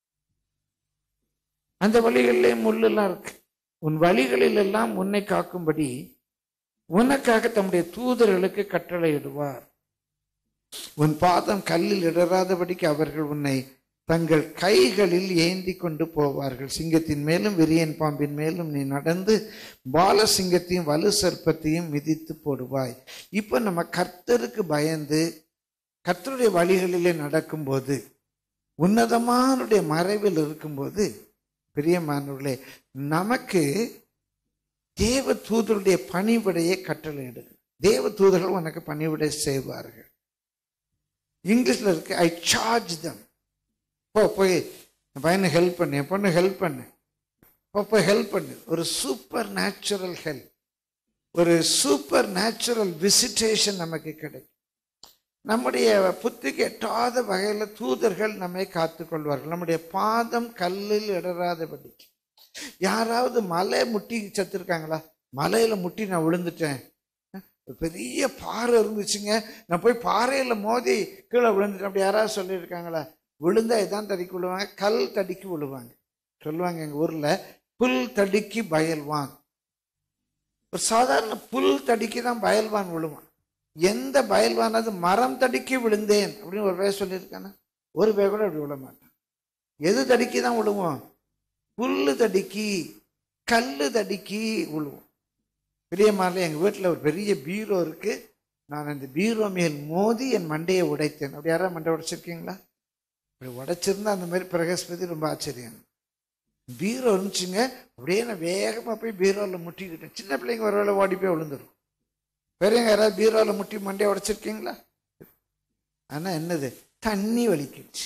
அந்த வழிகளிலே முள்ளெல்லாம் இருக்கு உன் வழிகளில் எல்லாம் உன்னை காக்கும்படி உனக்காக தம்முடைய தூதர்களுக்கு கட்டளையிடுவார் உன் பாதம் கல்லில் இடராதபடிக்கு அவர்கள் உன்னை தங்கள் கைகளில் ஏந்தி கொண்டு போவார்கள் சிங்கத்தின் மேலும் விரியன் பாம்பின் மேலும் நீ நடந்து பாலசிங்கத்தையும் வலு சர்ப்பத்தையும் மிதித்து போடுவாய் இப்ப நம்ம கர்த்தருக்கு பயந்து கர்த்தருடைய வழிகளிலே நடக்கும்போது உன்னதமானுடைய மறைவில் இருக்கும்போது பிரியமானவர்களே நமக்கு தேவ தூதருடைய பணிவிடையை கட்டளையிடுது தேவ தூதர்கள் உனக்கு பணிவிடை செய்வார்கள் இங்கிலீஷ்ல இருக்கு ஐ சார்ஜ் தம் போ போய் என் பையனை ஹெல்ப் பண்ணு என் பொண்ணு ஹெல்ப் பண்ணு போ போய் ஹெல்ப் பண்ணு ஒரு சூப்பர் நேச்சுரல் ஹெல்ப் ஒரு சூப்பர் நேச்சுரல் விசிட்டேஷன் நமக்கு கிடைக்கும் நம்முடைய புத்திக்கு எட்டாத வகையில் தூதர்கள் நம்மை காத்துக்கொள்வார்கள் நம்முடைய பாதம் கல்லில் இடராதபடிக்கு யாராவது மலை முட்டி செத்துருக்காங்களா மலையில முட்டி நான் விழுந்துட்டேன் ஒரு பெரிய பாறை இருந்துச்சுங்க நான் போய் பாறையில மோதி கீழே விழுந்துட்டேன் அப்படி யாராவது சொல்லியிருக்காங்களா விழுந்தா இதான் தடிக்கு விழுவாங்க கல் தடிக்கு விழுவாங்க சொல்லுவாங்க எங்க ஊர்ல புல் தடிக்கு பயல்வான் ஒரு சாதாரண புல் தடிக்கு தான் பயல்வான் விழுவான் எந்த பயல்வானது மரம் தடிக்கு விழுந்தேன் அப்படின்னு ஒரு பேர் சொல்லியிருக்கானா ஒரு பேர் கூட அப்படி விழ மாட்டான் எது தடிக்கு தான் விழுவோம் புல்லு தடிக்கி கல்லு தடிக்கி விழுவோம் பிரியமாரில் எங்கள் வீட்டில் ஒரு பெரிய பீரோ இருக்கு நான் அந்த பீரோ மேல் மோதி என் மண்டையை உடைத்தேன் அப்படி யாராவது மண்டை உடைச்சிருக்கீங்களா அப்படி உடைச்சிருந்தா அந்த மாதிரி பிரகஸ்பதி ரொம்ப ஆச்சரியம் பீரோ இருந்துச்சுங்க அப்படியே நான் வேகமாக போய் பீரோவில் முட்டிக்கிட்டேன் சின்ன பிள்ளைங்க ஒரு வேளை ஓடி போய் விழுந்துரும் பெரியவங்க யாராவது பீரோவில் முட்டி மண்டையை உடைச்சிருக்கீங்களா ஆனால் என்னது தண்ணி வலிக்கிடுச்சு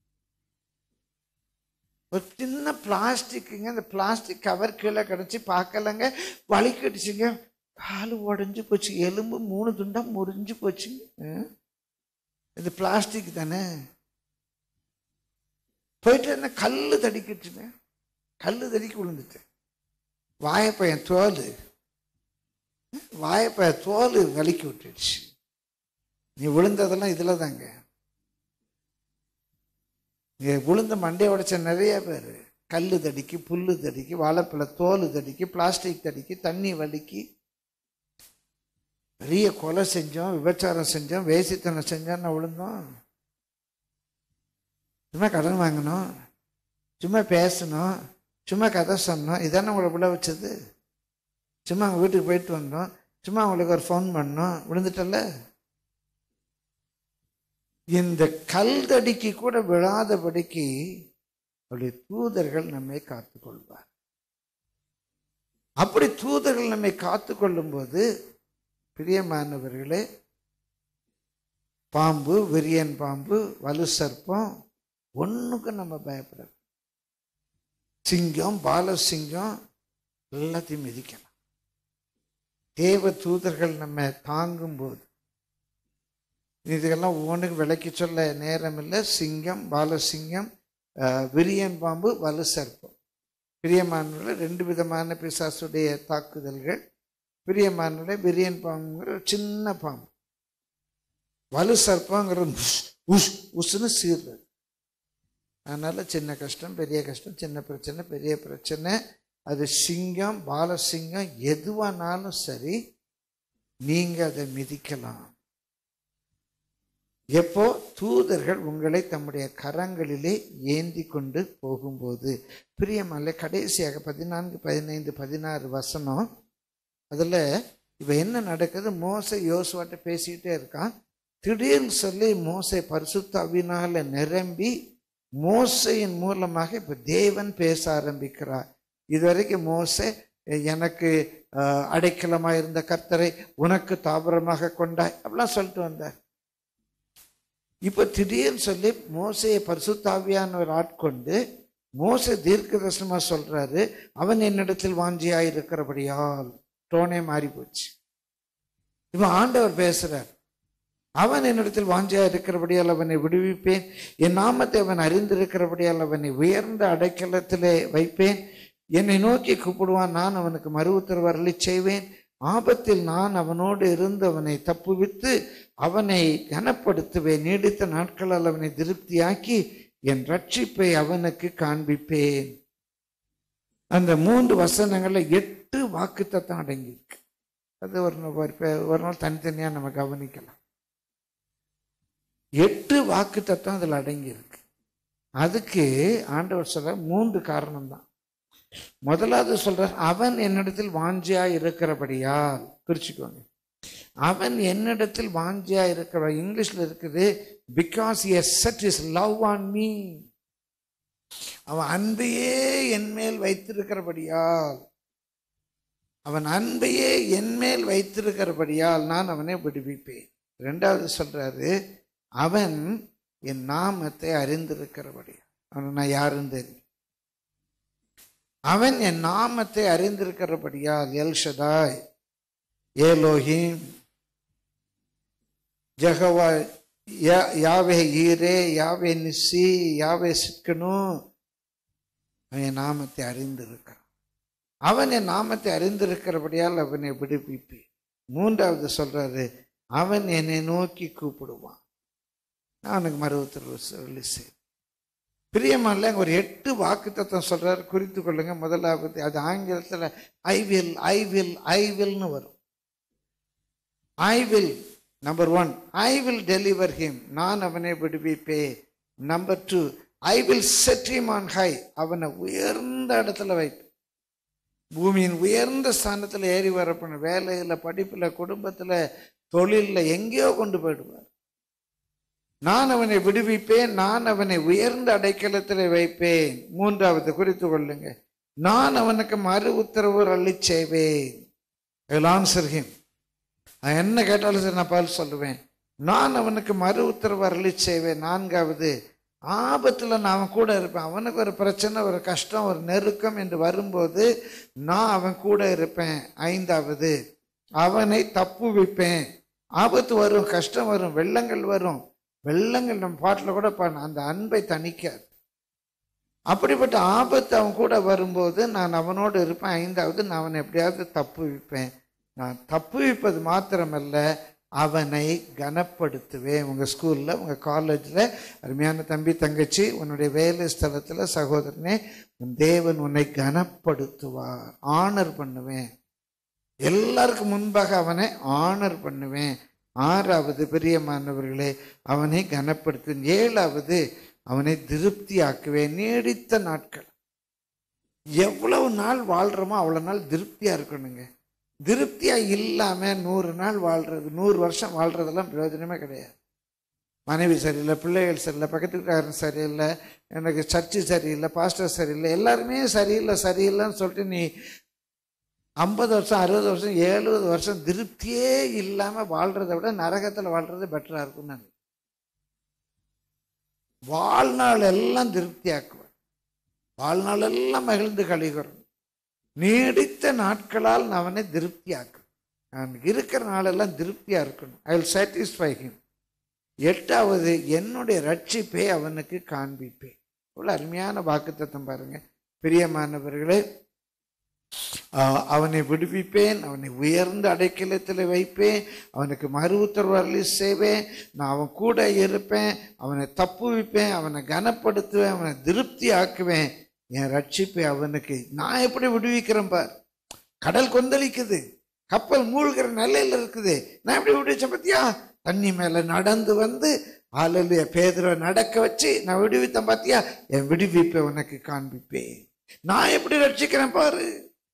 ஒரு சின்ன பிளாஸ்டிக்குங்க அந்த பிளாஸ்டிக் கவர் கீழே கிடச்சி பார்க்கலங்க வலிக்கிடுச்சுங்க காலு உடஞ்சி போச்சு எலும்பு மூணு துண்டா முறிஞ்சு போச்சுங்க ஆ? இது பிளாஸ்டிக் தானே போயிட்டு என்ன கல்லு தடிக்கிட்டுங்க கல்லு தடிக்கி விழுந்துட்டேன் வாயப்பையன் தோல் வாயப்பையன் தோல் வலிக்கி விட்டுடுச்சு நீ விழுந்ததெல்லாம் இதில் தாங்க இங்கே விழுந்த மண்டையை உடைச்ச நிறைய பேர் கல்லு தடிக்கு புல்லு தடிக்கு வாழைப்பழ தோல் தடிக்கு பிளாஸ்டிக் தடிக்கு தண்ணி வலிக்கு பெரிய கொலை செஞ்சோம் விபச்சாரம் செஞ்சோம் வேசித்தனம் செஞ்சோம் நான் விழுந்தோம் சும்மா கடன் வாங்கினோம் சும்மா பேசணும் சும்மா கதை சொன்னோம் இதானே உங்களை விழ வச்சது சும்மா அவங்க வீட்டுக்கு போயிட்டு வந்தோம் சும்மா அவங்களுக்கு ஒரு ஃபோன் பண்ணோம் விழுந்துட்டல இந்த கல் தடிக்கு கூட விழாதபடிக்கு அவருடைய தூதர்கள் நம்மை காத்துக்கொள்வார் அப்படி தூதர்கள் நம்மை காத்துக்கொள்ளும் போது பிரியமானவர்களே பாம்பு விரியன் பாம்பு வலு சர்ப்பம் ஒண்ணுக்கும் நம்ம பயப்படலாம் சிங்கம் பாலசிங்கம் எல்லாத்தையும் மிதிக்கலாம் தேவ தூதர்கள் நம்ம தாங்கும்போது இதுக்கெல்லாம் ஒவ்வொன்றுக்கும் விளக்கி சொல்ல நேரம் இல்லை சிங்கம் பாலசிங்கம் அஹ், விரியன் பாம்பு வலு சர்ப்பம் பிரியமானவர்கள ரெண்டு விதமான பிசாசுடைய தாக்குதல்கள் பிரியமானவர்கள விரியன் பாம்புங்கிற ஒரு சின்ன பாம்பு வலு சர்ப்பங்கிற உஸ் உஸ் உஸ்ன்னு சீர்றது அதனால சின்ன கஷ்டம் பெரிய கஷ்டம் சின்ன பிரச்சனை பெரிய பிரச்சனை அது சிங்கம் பாலசிங்கம் எதுவானாலும் சரி நீங்க அதை மிதிக்கலாம் எப்போ தூதர்கள் உங்களை தம்முடைய கரங்களிலே ஏந்தி கொண்டு போகும்போது பிரியமல்ல கடைசியாக பதினான்கு பதினைந்து பதினாறு வசனம் அதில் இப்போ என்ன நடக்குது மோசை யோசுவாட்ட பேசிக்கிட்டே இருக்கான் திடீர்னு சொல்லி மோசை பரிசுத்தாவினால நிரம்பி மோசையின் மூலமாக இப்போ தேவன் பேச ஆரம்பிக்கிறார் இதுவரைக்கும் மோசே எனக்கு அஹ், அடைக்கலமாக இருந்த கர்த்தரை உனக்கு தாபரமாக கொண்டாய் அப்படிலாம் சொல்லிட்டு வந்தார் இப்போ திடீர்னு சொல்லி மோசையை பரிசுத்தாவியானவர் ஆட்கொண்டு மோசை தீர்க்க தரிசனமா சொல்றாரு அவன் என்னிடத்தில் வாஞ்சியாய் இருக்கிறபடியால் டோனே மாறி போச்சு இவன் ஆண்டவர் பேசுறார் அவன் என்னிடத்தில் வாஞ்சியா இருக்கிறபடியால் அவனை விடுவிப்பேன் என் நாமத்தை அவன் அறிந்திருக்கிறபடியால் அவனை உயர்ந்த அடைக்கலத்திலே வைப்பேன் என்னை நோக்கி கூப்பிடுவான் நான் அவனுக்கு மறு உத்தரவு அருளிச் செய்வேன் ஆபத்தில் நான் அவனோடு இருந்து அவனை தப்புவித்து அவனை கனப்படுத்துவேன் நீடித்த நாட்களால் அவனை திருப்தியாக்கி என் ரட்சிப்பை அவனுக்கு காண்பிப்பேன் அந்த மூன்று வசனங்கள்ல எட்டு வாக்குத்தத்தம் அடங்கியிருக்கு அது ஒரு நா- ஒரு பே- ஒரு நாள் தனித்தனியா நம்ம கவனிக்கலாம் எட்டு வாக்கு தத்துவம் அதில் அடங்கியிருக்கு அதுக்கு ஆண்டவர் சொல்ற மூன்று காரணம் தான் முதலாவது சொல்றார் அவன் என்னிடத்தில் வாஞ்சியா இருக்கிறபடியால் பிரிச்சுக்கோங்க அவன் என்னிடத்தில் வாஞ்சியா இருக்கிற இங்கிலீஷ்ல இருக்குது because he's set his love on me அவன் அன்பையே என் மேல் வைத்திருக்கிறபடியால் அவன் அன்பையே என் மேல் வைத்திருக்கிறபடியால் நான் அவனை விடுவிப்பேன் ரெண்டாவது சொல்றாரு அவன் என் நாமத்தை அறிந்திருக்கிறபடியால் அவன் நான் யாருன்னு தெரியும் அவன் என் நாமத்தை அறிந்திருக்கிறபடியால் எல் ஷதாய் ஏலோஹிம் ஜெகவா யா- யாவே ஈரே யாவே நிசி யாவே சிக்கனு அவன் என் நாமத்தை அறிந்திருக்கிறான் அவன் என் நாமத்தை அறிந்திருக்கிறபடியால் அவனை விடுவிப்பேன் மூன்றாவது சொல்றாரு அவன் என்னை நோக்கி கூப்பிடுவான் நான் அவனுக்கு மருவத்தர் சொல்லி செய் பிரியமல்ல ஒரு எட்டு வாக்கு தத்துவம் சொல்றாரு குறித்து கொள்ளுங்க முதலாவது அது ஆங்கிலத்தில் I will I will I வில்னு வரும் I will number one I will deliver him நான் அவனை விடுவிப்பேன் number two I will set him on high அவனை உயர்ந்த இடத்துல வைப்பேன் பூமியின் உயர்ந்த ஸ்தானத்தில் ஏறி வரப்பன வேலையில் படிப்பில் குடும்பத்தில் தொழிலில் எங்கேயோ கொண்டு போயிடுவார் நான் அவனை விடுவிப்பேன் நான் அவனை உயர்ந்த அடைக்கலத்தில் வைப்பேன் மூன்றாவது குறித்து கொள்ளுங்க நான் அவனுக்கு மறு உத்தரவு அள்ளிச் செய்வேன் ஐ ஆன்சர் ஹிம் அவன் என்ன கேட்டாலும் சரி நான் பதில் சொல்லுவேன் நான் அவனுக்கு மறு உத்தரவு அருளிச் செய்வேன் நான்காவது ஆபத்தில் நான் அவன் கூட இருப்பேன் அவனுக்கு ஒரு பிரச்சனை ஒரு கஷ்டம் ஒரு நெருக்கம் என்று வரும்போது நான் அவன் கூட இருப்பேன் ஐந்தாவது அவனை தப்புவிப்பேன் ஆபத்து வரும் கஷ்டம் வரும் வெள்ளங்கள் வரும் வெள்ளங்கள் நம்ம பாட்டில் கூட பாடணும் அந்த அன்பை தணிக்காது அப்படிப்பட்ட ஆபத்து அவன் கூட வரும்போது நான் அவனோடு இருப்பேன் ஐந்தாவது நான் அவனை எப்படியாவது தப்புவிப்பேன் நான் தப்புவிப்பது மாத்திரமல்ல அவனை கனப்படுத்துவேன் உங்கள் ஸ்கூலில் உங்கள் காலேஜில் அருமையான தம்பி தங்கச்சி உன்னுடைய வேலை ஸ்தலத்தில் சகோதரனே உன் தேவன் உன்னை கனப்படுத்துவார் ஆனர் பண்ணுவேன் எல்லாருக்கும் முன்பாக அவனை ஆனர் பண்ணுவேன் ஆறாவது பிரியமானவர்களே அவனை கனப்படுத்துவேன் ஏழாவது அவனை திருப்தியாக்குவேன் நீடித்த நாட்கள் எவ்வளவு நாள் வாழ்றோமோ அவ்வளவு நாள் திருப்தியா இருக்கணுங்க திருப்தியா இல்லாம நூறு நாள் வாழ்றது நூறு வருஷம் வாழ்றதெல்லாம் பிரயோஜனமே கிடையாது மனைவி சரியில்லை பிள்ளைகள் சரியில்லை பக்கத்து வீட்டுக்காரன் சரியில்லை எனக்கு சர்ச்சு சரியில்லை பாஸ்டர் சரியில்லை எல்லாருமே சரியில்லை சரியில்லைன்னு சொல்லிட்டு நீ ஐம்பது வருஷம் அறுபது வருஷம் எழுபது வருஷம் திருப்தியே இல்லாம வாழ்றதை விட நரகத்துல வாழ்றது பெட்டரா இருக்கும் நான் வாழ்நாள் எல்லாம் திருப்தியாக்குவேன் வாழ்நாள் எல்லாம் மகிழ்ந்து கழிகிறோம் நீடித்த நாட்களால் நான் அவனை திருப்தியாக்கும் நான் இருக்கிற நாளெல்லாம் திருப்தியா இருக்கணும் ஐ வில் சாட்டிஸ்ஃபை ஹிம் எட்டாவது என்னுடைய ரட்சிப்பை அவனுக்கு காண்பிப்பேன் இவ்வளோ அருமையான வாக்குத்தத்தம் பாருங்க பிரியமானவர்களே ஆஹ் அவனை விடுவிப்பேன் அவனை உயர்ந்த அடைக்கலத்தில் வைப்பேன் அவனுக்கு மறு உத்தரவு அருளி செய்வேன் நான் அவன் கூட இருப்பேன் அவனை தப்புவிப்பேன் அவனை கனப்படுத்துவேன் அவனை திருப்தி ஆக்குவேன் என் ரட்சிப்பை அவனுக்கு நான் எப்படி விடுவிக்கிறேன் பார் கடல் கொந்தளிக்குது கப்பல் மூழ்கிற நிலையில இருக்குது நான் எப்படி விடுவிச்சேன் பத்தியா தண்ணி மேல நடந்து வந்து ஆளுடைய பேதுரை நடக்க வச்சு நான் விடுவித்தேன் பாத்தியா என் விடுவிப்பை உனக்கு காண்பிப்பேன் நான் எப்படி ரட்சிக்கிறேன் பாரு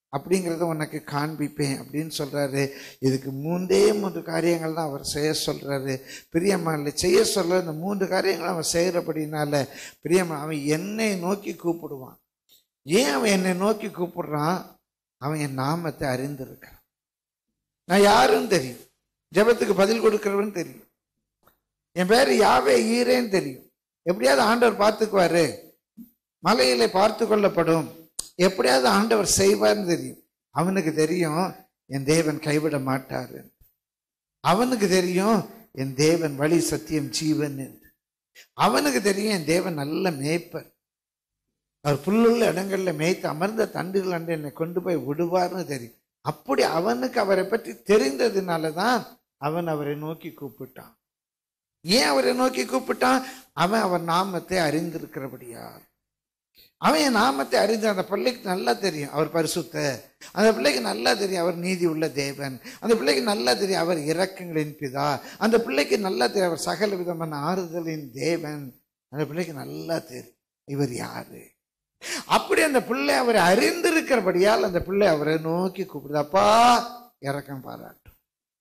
அப்படிங்கிறத உனக்கு காண்பிப்பேன் அப்படின்னு சொல்றாரு இதுக்கு மூன்றே மூன்று காரியங்கள் தான் அவர் செய்ய சொல்றாரு பிரியமான செய்ய சொல்ற இந்த மூன்று காரியங்கள் அவன் செய்கிறபடினால பிரியமா அவன் என்னை நோக்கி கூப்பிடுவான் ஏன் அவன் என்னை நோக்கி கூப்பிடுறான் அவன் என் நாமத்தை அறிந்திருக்கான் நான் யாருன்னு தெரியும் ஜெபத்துக்கு பதில் கொடுக்கிறவன் தெரியும் என் பேர் யாவே ஈரேன்னு தெரியும் எப்படியாவது ஆண்டவர் பார்த்துக்குவாரு மலையிலே பார்த்து கொள்ளப்படும் எப்படியாவது ஆண்டவர் செய்வார்னு தெரியும் அவனுக்கு தெரியும் என் தேவன் கைவிட மாட்டாரு அவனுக்கு தெரியும் என் தேவன் வழி சத்தியம் ஜீவன் என்று அவனுக்கு தெரியும் என் தேவன் நல்ல மேய்ப்பர் அவர் புல்லுள்ள இடங்கள்ல மேய்த்து அமர்ந்த தண்டுகள் அண்டு என்னை கொண்டு போய் விடுவார்னு தெரியும் அப்படி அவனுக்கு அவரை பற்றி தெரிந்ததுனால தான் அவன் அவரை நோக்கி கூப்பிட்டான் ஏன் அவரை நோக்கி கூப்பிட்டான் அவன் அவர் நாமத்தை அறிந்திருக்கிறபடியால் அவன் என் நாமத்தை அறிந்து அந்த பிள்ளைக்கு நல்லா தெரியும் அவர் பரிசுத்த அந்த பிள்ளைக்கு நல்லா தெரியும் அவர் நீதி உள்ள தேவன் அந்த பிள்ளைக்கு நல்லா தெரியும் அவர் இரக்கங்களின் பிதா அந்த பிள்ளைக்கு நல்லா தெரியும் அவர் சகல விதமான ஆறுதலின் தேவன் அந்த பிள்ளைக்கு நல்லா தெரியும் இவர் யாரு அப்படி அந்த பிள்ளை அவரை அறிந்திருக்கிறபடியால் அந்த பிள்ளை அவரை நோக்கி கூப்பிடுது அப்பா இறக்கம் பாராட்டும்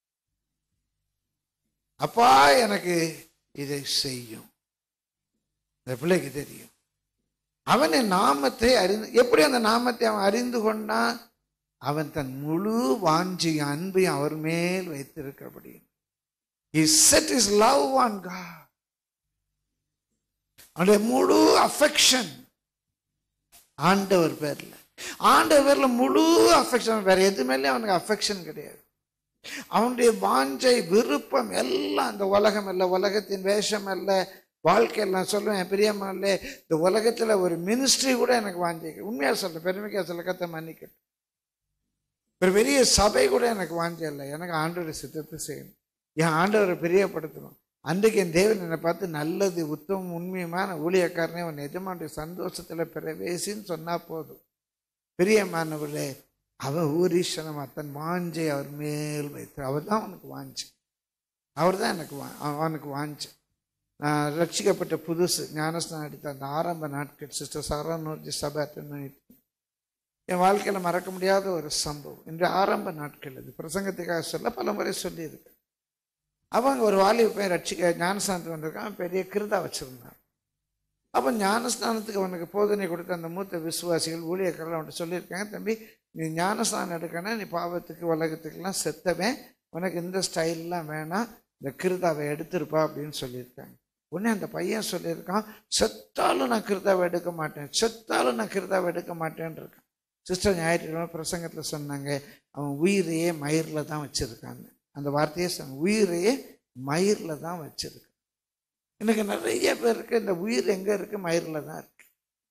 அப்பா எனக்கு இதை செய்யும் அந்த பிள்ளைக்கு தெரியும் அவன் என் நாமத்தை அறிந்து எப்படி அந்த நாமத்தை அவன் அறிந்து கொண்டான் அவன் தன் முழு வாஞ்சியும் அன்பையும் அவர் மேல் வைத்திருக்கிறபடி He set his love on God. அவனுடைய முழு அஃபெக்ஷன் ஆண்டவர் பேர்ல ஆண்டவர் பேர்ல முழு அஃபெக்ஷன் வேற எது மேலே அவனுக்கு அஃபெக்ஷன் கிடையாது அவனுடைய வாஞ்சை விருப்பம் எல்லாம் இந்த உலகம் அல்ல உலகத்தின் வேஷம் அல்ல வாழ்க்கையில் நான் சொல்லுவேன் பிரியமானே இந்த உலகத்துல ஒரு மினிஸ்ட்ரி கூட எனக்கு வாஞ்சை உண்மையா சொல்றேன் பெருமைக்கா சொல்ல கத்த மன்னிக்கட்டும் ஒரு பெரிய சபை கூட எனக்கு வாஞ்சை இல்லை எனக்கு ஆண்டவர் சித்தத்தை செய்யணும் என் ஆண்டவரை பிரியப்படுத்தணும் அன்றைக்கு என் தேவன் என்னை பார்த்து நல்லது உத்தமம் உண்மையுமான ஊழியக்காரனே உன் எஜமானுடைய சந்தோஷத்துல பிரவேசின்னு சொன்னா போதும் பிரியமானவர்களே அவன் ஊரீஸ்வரமா தன் வாஞ்சை அவர் மேல் வைத்து அவர் தான் அவனுக்கு வாஞ்சை அவர் தான் எனக்கு வா அவனுக்கு வாஞ்சை நான் ரட்சிக்கப்பட்ட புதுசு ஞானஸ்தானம் அடித்த அந்த ஆரம்ப நாட்கள் சிஸ்டர் சரணூர்ஜி சபை அட்டன் பண்ணிட்டு என் வாழ்க்கையில் மறக்க முடியாத ஒரு சம்பவம் இன்று ஆரம்ப நாட்கள் இது பிரசங்கத்துக்காக சொல்ல பல முறை சொல்லியிருக்கு அவங்க ஒரு வாலிப பையன் ரட்சிக்க ஞானஸ்தானத்துக்கு வந்திருக்கான் பெரிய கிருதா வச்சிருந்தான் அப்போ ஞானஸ்தானத்துக்கு அவனுக்கு போதனை கொடுத்த அந்த மூத்த விசுவாசிகள் ஊழியர்கள் அவன்கிட்ட சொல்லியிருக்காங்க தம்பி நீ ஞானஸ்தானம் எடுக்கணும் நீ பாவத்துக்கு உலகத்துக்கெல்லாம் செத்தவன் உனக்கு இந்த ஸ்டைல்லாம் வேணாம் இந்த கிருதாவை எடுத்திருப்பா அப்படின்னு சொல்லியிருக்காங்க உடனே அந்த பையன் சொல்லியிருக்கான் செத்தாலும் நான் கிருதாவை எடுக்க மாட்டேன் செத்தாலும் நான் கிருதாவை எடுக்க மாட்டேன்னு இருக்கான் சிஸ்டர் ஞாயிற்றுக்கிழமை பிரசங்கத்தில் சொன்னாங்க அவன் உயிரையே மயிரில் தான் வச்சிருக்காங்க அந்த வார்த்தையே சொன்னாங்க உயிரையே மயிரில் தான் வச்சிருக்கான் எனக்கு நிறைய பேருக்கு இந்த உயிர் எங்கே இருக்கு மயிரில் தான் இருக்கு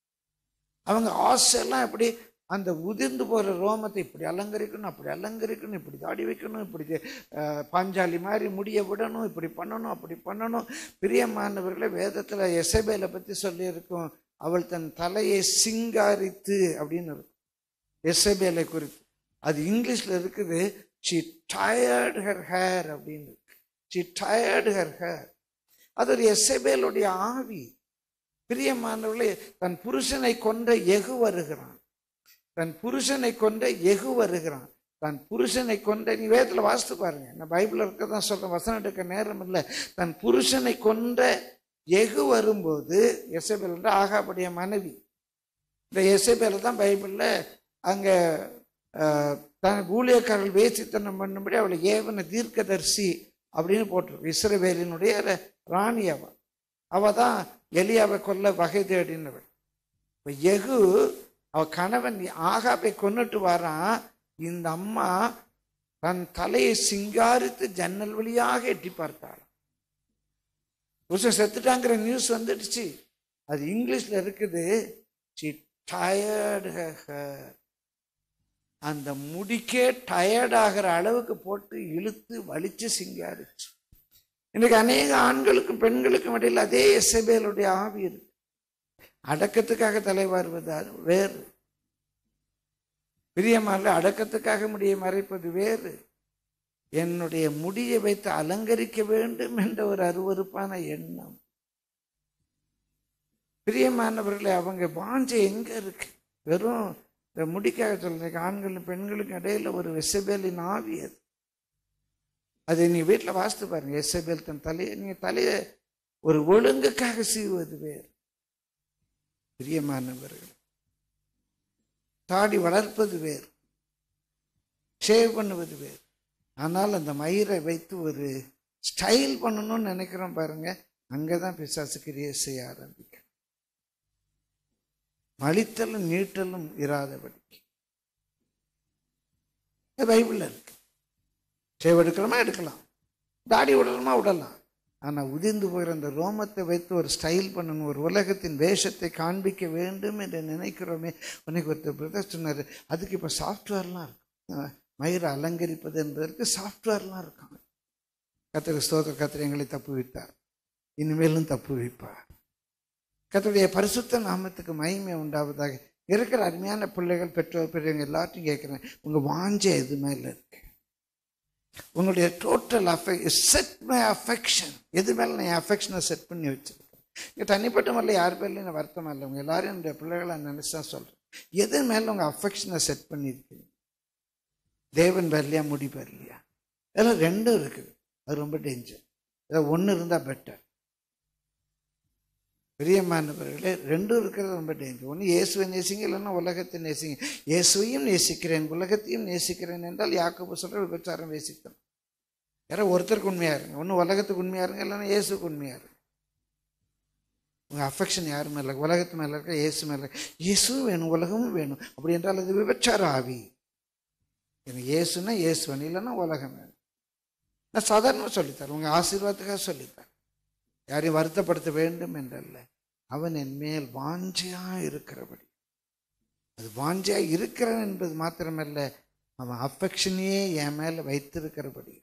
அவங்க ஆசையெல்லாம் எப்படி அந்த உதிர்ந்து போகிற ரோமத்தை இப்படி அலங்கரிக்கணும் அப்படி அலங்கரிக்கணும் இப்படி தாடி வைக்கணும் இப்படி அஹ், பாஞ்சாலி மாதிரி முடிய விடணும் இப்படி பண்ணணும் அப்படி பண்ணணும் பிரியமானவர்களே வேதத்தில் எசபேலை பற்றி சொல்லியிருக்கோம் அவள் தன் தலையை சிங்காரித்து அப்படின்னு இருக்கும் எசபேலை குறித்து அது இங்கிலீஷில் இருக்குது ஷி டயர்டு ஹர் ஹேர் அப்படின்னு இருக்கு ஷி டயர்டு ஹர் ஹேர் அது ஒரு எசபேலுடைய ஆவி பிரியமானவர்களே தன் புருஷனை கொன்ற எகு வருகிறான் தன் புருஷனை கொண்ட எகு வருகிறான் தன் புருஷனை கொண்ட நீ வேதத்தில் வாசித்து பாருங்க நான் பைபிளில் இருக்க தான் சொல்றேன் வசனம் எடுக்க நேரம் இல்லை தன் புருஷனை கொண்ட எகு வரும்போது எசபேல் என்ற ஆகாபுடைய மனைவி இந்த எசபேல தான் பைபிளில் அங்கே தன் ஊழியக்காரர்கள் வேசித்தனம் பண்ணும்படி அவளை ஏவன தீர்க்கதரிசி அப்படின்னு போட்டிருக்கு இஸ்ரவேலினுடைய ராணி அவ அவ தான் எலியாவை கொல்ல வகை தேடினவள் இப்போ எகு அவ கணவன் ஆகாப்பை கொன்னுட்டு வரான் இந்த அம்மா தன் தலையை சிங்காரித்து ஜன்னல் வழியாக எட்டி பார்த்தாள் புருஷன் செத்துட்டாங்கிற நியூஸ் வந்துடுச்சு அது இங்கிலீஷ்ல இருக்குது she tired her hair. அந்த முடிக்கே டயர்ட் ஆகிற அளவுக்கு போட்டு இழுத்து வலிச்சு சிங்காரிச்சு இன்னைக்கு அநேக ஆண்களுக்கும் பெண்களுக்கும் இடையில் அதே எசபேலுடைய ஆவி இருக்கு அடக்கத்துக்காக தலைவாருவது வேறு பிரியமான அடக்கத்துக்காக முடியை மறைப்பது வேறு என்னுடைய முடியை வைத்து அலங்கரிக்க வேண்டும் என்ற ஒரு அருவருப்பான எண்ணம் பிரியமானவர்களே அவங்க வாஞ்சை எங்க இருக்கு வெறும் இந்த முடிக்காக சொல்றேன் ஆண்களும் பெண்களுக்கும் இடையில ஒரு வெசபேலின் ஆவி அது அதை நீ வீட்டில் வாசித்து பாருங்க எசபேல் தன் தலையை நீங்க தலையை ஒரு ஒழுங்குக்காக சீவுவது வேறு பிரியமானவர்கள் தாடி வளர்ப்பது வேறு ஷேவ் பண்ணுவது வேறு ஆனால் அந்த மயிரை வைத்து ஒரு ஸ்டைல் பண்ணணும்னு நினைக்கிறோம் பாருங்க அங்கதான் பிசாசு கிரியை செய்ய ஆரம்பிக்க மலித்தலும் நீட்டலும் இராதபடிக்கு இது பைபிள்ல இருக்கு ஷேவ் எடுக்கலாமா எடுக்கலாம் தாடி விடலாமா விடலாம் ஆனா உதிர்ந்து போகிற அந்த ரோமத்தை வைத்து ஒரு ஸ்டைல் பண்ணணும் ஒரு உலகத்தின் வேஷத்தை காண்பிக்க வேண்டும் என்று நினைக்கிறோமே உனக்கு ஒருத்தர் பிரதர் சொன்னாரு அதுக்கு இப்ப சாஃப்ட்வேர்லாம் இருக்கு அஹ் மயிரை அலங்கரிப்பது என்பதற்கு சாஃப்ட்வேர்லாம் இருக்காங்க கத்திர ஸ்தோத்திர கத்திர எங்களை தப்பு வைத்தார் இனிமேலும் தப்பு வைப்பார் கத்தருடைய பரிசுத்த நாமத்துக்கு மகிமை உண்டாவதாக இருக்கிற அருமையான பிள்ளைகள் பெற்றோர் பெரியவங்க எல்லாத்தையும் கேட்குறேன் உங்க வாஞ்ச எது மேல இருக்கு உங்களுடைய டோட்டல் அஃபெக் செட் மை அஃபெக்ஷன் எது மேல நான் அஃபெக்ஷனை செட் பண்ணி வச்சிருக்கேன் இங்கே தனிப்பட்ட முறையில் யார் பேர்லையும் நான் வருத்தம் இல்லை உங்க எல்லாரும் என்னுடைய பிள்ளைகளை நினைச்சு தான் சொல்றேன் எது மேல உங்க அஃபெக்ஷனை செட் பண்ணியிருக்கீங்க தேவன் பேர்லையா முடி பேர்லையா இதெல்லாம் ரெண்டும் இருக்குது அது ரொம்ப டேஞ்சர் ஏதாவது ஒன்று இருந்தால் பெட்டர் பிரியமானவர்களே ரெண்டும் இருக்கிறது ரொம்ப டேஞ்சர் ஒன்று இயேசுவை நேசிங்க இல்லைன்னா உலகத்தை நேசிங்க இயேசுவையும் நேசிக்கிறேன் உலகத்தையும் நேசிக்கிறேன் என்றால் யாக்கோபு சொல்ற விபச்சாரம் நேசித்தோம் யாரோ ஒருத்தருக்கு உண்மையா இருங்க ஒன்று உலகத்துக்கு உண்மையா இருங்க இல்லைன்னா இயேசுக்கு உண்மையா இருங்க உங்க அஃபெக்ஷன் யார் மேல இருக்கு? உலகத்து மேல இருக்க இயேசு மேல இருக்கு. இயேசுவும் வேணும் உலகமும் வேணும் அப்படி என்றால் அது விபச்சார ஆவி எனக்கு இயேசுன்னா இயேசுவன் இல்லைன்னா உலகம் வேணும் நான் சாதாரணமாக சொல்லித்தரேன் உங்க ஆசீர்வாதத்துக்காக சொல்லித்தரேன் யாரையும் வருத்தப்படுத்த வேண்டும் என்றல்ல அவன் என் மேல் வாஞ்சையா இருக்கிறபடி அது வாஞ்சையா இருக்கிறான் என்பது மாத்திரமல்ல அவன் அஃபெக்ஷனையே என் மேல வைத்திருக்கிறபடி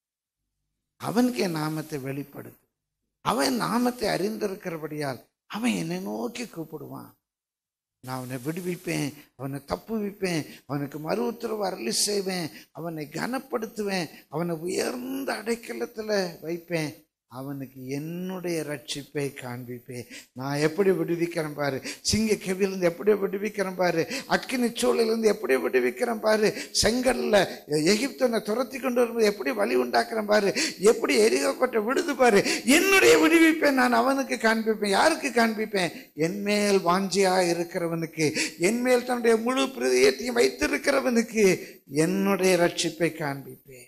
அவனுக்கு என் நாமத்தை வெளிப்படுத்து அவன் நாமத்தை அறிந்திருக்கிறபடியால் அவன் என்னை நோக்கி கூப்பிடுவான் நான் அவனை விடுவிப்பேன் அவனை தப்புவிப்பேன் அவனுக்கு மறு உத்தரவு அருளி செய்வேன் அவனை கனப்படுத்துவேன் அவனை உயர்ந்த அடைக்கலத்தில் வைப்பேன் அவனுக்கு என்னுடைய ரட்சிப்பை காண்பிப்பேன் நான் எப்படி விடுவிக்கிறேன் பாரு சிங்க கெவிலிருந்து எப்படி விடுவிக்கிறேன் பாரு அக்கினி சூழலிருந்து எப்படி விடுவிக்கிறேன் பாரு செங்கல்ல எகிப்தனை துரத்தி கொண்டு வரும்போது எப்படி வழி உண்டாக்குறேன் பாரு எப்படி எரிகப்பட்ட விடுது பாரு என்னுடைய விடுவிப்பை நான் அவனுக்கு காண்பிப்பேன் யாருக்கு காண்பிப்பேன் என்மேல் வாஞ்சியா இருக்கிறவனுக்கு என்மேல் தன்னுடைய முழு பிரதியத்தையும் வைத்திருக்கிறவனுக்கு என்னுடைய ரட்சிப்பை காண்பிப்பேன்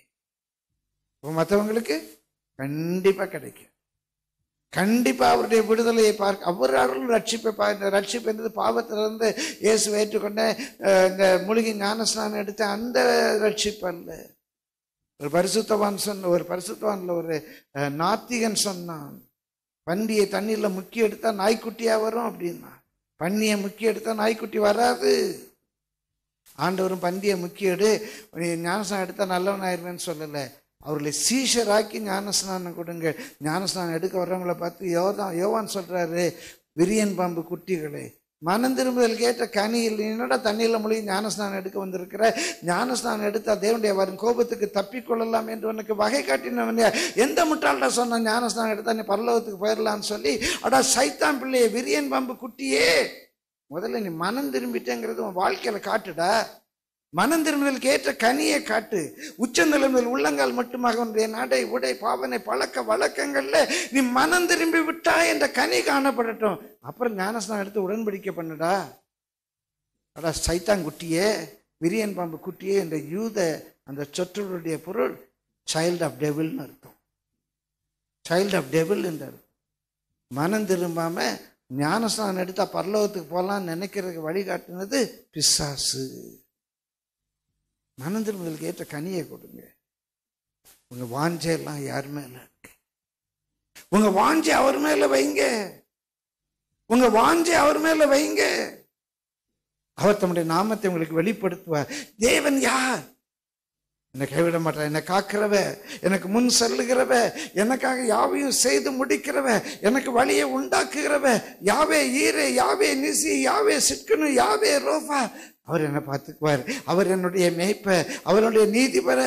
இப்போ மற்றவங்களுக்கு கண்டிப்பா கிடைக்கும் கண்டிப்பா அவருடைய விடுதலையை பார்க்க அவர் அருள் ரட்சிப்பை பா- இந்த ரட்சிப்பு என்பது பாவத்திலிருந்து இயேசு ஏற்றுக்கொண்ட அஹ், இந்த மூலிகை ஞானஸ்நானம் எடுத்த அந்த ரட்சிப்பு அல்ல ஒரு பரிசுத்தவான் சொன்ன ஒரு பரிசுத்தவான்ல ஒரு அஹ், நாத்திகன் சொன்னான் பன்றியை தண்ணியில முக்கி எடுத்தா நாய்க்குட்டியா வரும் அப்படின்னா பன்னியை முக்கி எடுத்தா நாய்க்குட்டி வராது ஆண்டவரும் பந்தியை முக்கியடு நீ ஞானஸ்நானம் எடுத்தா நல்லவன் ஆயிருவேன்னு சொல்லலை அவர்களை சீஷராக்கி ஞானஸ்நானம் கொடுங்க ஞானஸ்நானம் எடுக்க வர்றவங்கள பார்த்து யோதான் யோவான் சொல்றாரு விரியன் பாம்பு குட்டிகளே மனம் திரும்புதல் கேட்ட கனியில் என்னடா தண்ணியில் மூழ்கி ஞானஸ்நானம் எடுக்க வந்திருக்கிற ஞானஸ்நானம் எடுத்தா தேவனுடைய வரும் கோபத்துக்கு தப்பிக்கொள்ளலாம் என்று உனக்கு வகை காட்டினவன் யார்? எந்த முட்டாள்டா சொன்ன ஞானஸ்நானம் எடுத்தா நீ பரலோகத்துக்கு போயிடலாம்னு சொல்லி அடா சைத்தான் பிள்ளையே விரியன் பாம்பு குட்டியே முதல்ல நீ மனம் திரும்பிட்டேங்கிறது உன் வாழ்க்கையில காட்டுடா மனம் திரும்புதலுக்கு ஏற்ற கனியை காட்டு உச்சநிலைமையில் உள்ளங்கால் மட்டுமாக உன்னுடைய நடை உடை பாவனை பழக்க வழக்கங்கள்ல நீ மனம் திரும்பி விட்டா என்ற கனி காணப்படட்டும் அப்புறம் ஞானஸ்நானம் எடுத்து உடன்படிக்கை பண்ணுடா அடா சைத்தாங்குட்டியே விரியன் பாம்பு குட்டியே என்ற யூத அந்த சொற்றொருடைய பொருள் சைல்ட் ஆஃப் டெவில்னு அர்த்தம் சைல்ட் ஆஃப் டெவில் என்று அர்த்தம் மனம் திரும்பாம ஞானஸ்நானம் எடுத்தா பரலோகத்துக்கு போகலாம்னு நினைக்கிறதுக்கு வழிகாட்டுனது பிசாசு மனம் திரும்புதலுக்கு ஏற்ற கனியை கொடுங்க உங்க வாஞ்சையெல்லாம் யார் மேல இருக்கு உங்க வாஞ்சை அவர் மேல வைங்க உங்க வாஞ்சை அவர் மேல வைங்க அவர் தம்முடைய நாமத்தை உங்களுக்கு வெளிப்படுத்துவார் தேவன் யார் என்னை கைவிட மாட்டார் என்னை காக்கிறவ எனக்கு முன் செல்லுகிறவ எனக்காக யாவையும் செய்து முடிக்கிறவ எனக்கு வழியை உண்டாக்குகிறவ யாவே ஈரே யாவே நிசி யாவே சிட்கனு யாவே ரோஃபா அவர் என்னை பார்த்துக்குவார் அவர் என்னுடைய மேய்ப்ப அவருடைய நீதிபர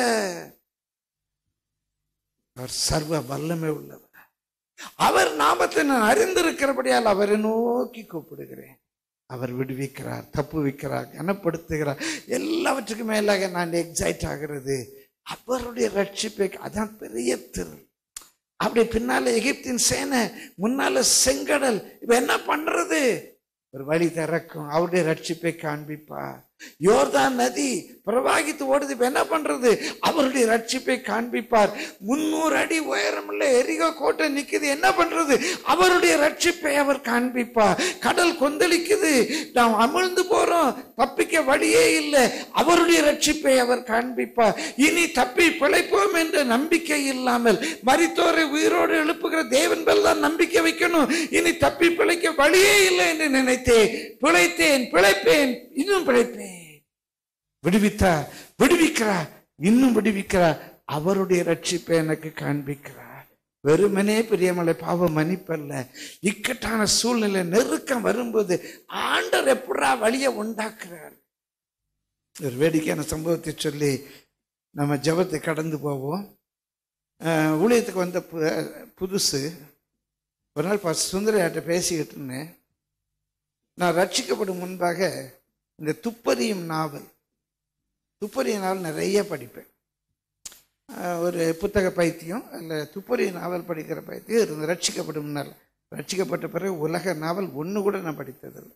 அவர் சர்வ வல்லமை உள்ளவர் அவர் நாமத்தை நான் அறிந்திருக்கிறபடியால் அவரை நோக்கி கூப்பிடுகிறேன் அவர் விடுவிக்கிறார் தப்பு வைக்கிறார் கனப்படுத்துகிறார் எல்லாவற்றுக்கும் மேலாக நான் எக்ஸைட் ஆகிறது அவருடைய ரட்சிப்பை அதான் பெரிய திரு அப்படி பின்னால எகிப்தின் சேனை முன்னால செங்கடல் இப்ப என்ன பண்றது ஒரு வழி திறக்கும் அவருடைய ரட்சிப்பை காண்பிப்பார் யோர்தான் நதி பிரவாகித்து ஓடுது இப்ப என்ன பண்றது அவருடைய ரட்சிப்பை காண்பிப்பார் முன்னூறு அடி உயரமுள்ள எரிகோ கோட்டை நிக்குது என்ன பண்றது அவருடைய ரட்சிப்பை அவர் காண்பிப்பார் கடல் கொந்தளிக்குது நாம் அமிழ்ந்து போறோம் தப்பிக்க வழியே இல்லை அவருடைய ரட்சிப்பை அவர் காண்பிப்பார் இனி தப்பி பிழைப்போம் என்ற நம்பிக்கை இல்லாமல் மரித்தோரை உயிரோடு எழுப்புகிற தேவன் மேல் தான் நம்பிக்கை வைக்கணும் இனி தப்பி பிழைக்க வழியே இல்லை என்று நினைத்தேன் பிழைத்தேன் பிழைப்பேன் இன்னும் பிழைப்பேன் விடுவித்தார் விடுவிக்கிறார் இன்னும் விடுவிக்கிறார் அவருடைய ரட்சிப்பை எனக்கு காண்பிக்கிறார் வெறுமனே பிரியமலை பாவம் மன்னிப்பல்ல இக்கட்டான சூழ்நிலை நெருக்கம் வரும்போது ஆண்டர் எப்படா வழியை உண்டாக்குறார் ஒரு வேடிக்கையான சம்பவத்தை சொல்லி நம்ம ஜெபத்தை கடந்து போவோம் அஹ், ஊழியத்துக்கு வந்த பு- புதுசு ஒரு நாள் பா சுந்தரையாட்ட பேசிக்கிட்டு இருந்தேன் நான் ரட்சிக்கப்படும் முன்பாக இந்த துப்பறியும் நாவல் துப்பறியும் நாவல் நிறைய படிப்பேன் அஹ், ஒரு புத்தக பைத்தியம் அதில் துப்பறியும் நாவல் படிக்கிற பைத்தியம் இருந்து ரட்சிக்கப்படும் முன்னால் ரட்சிக்கப்பட்ட பிறகு உலக நாவல் ஒன்று கூட நான் படித்ததில்லை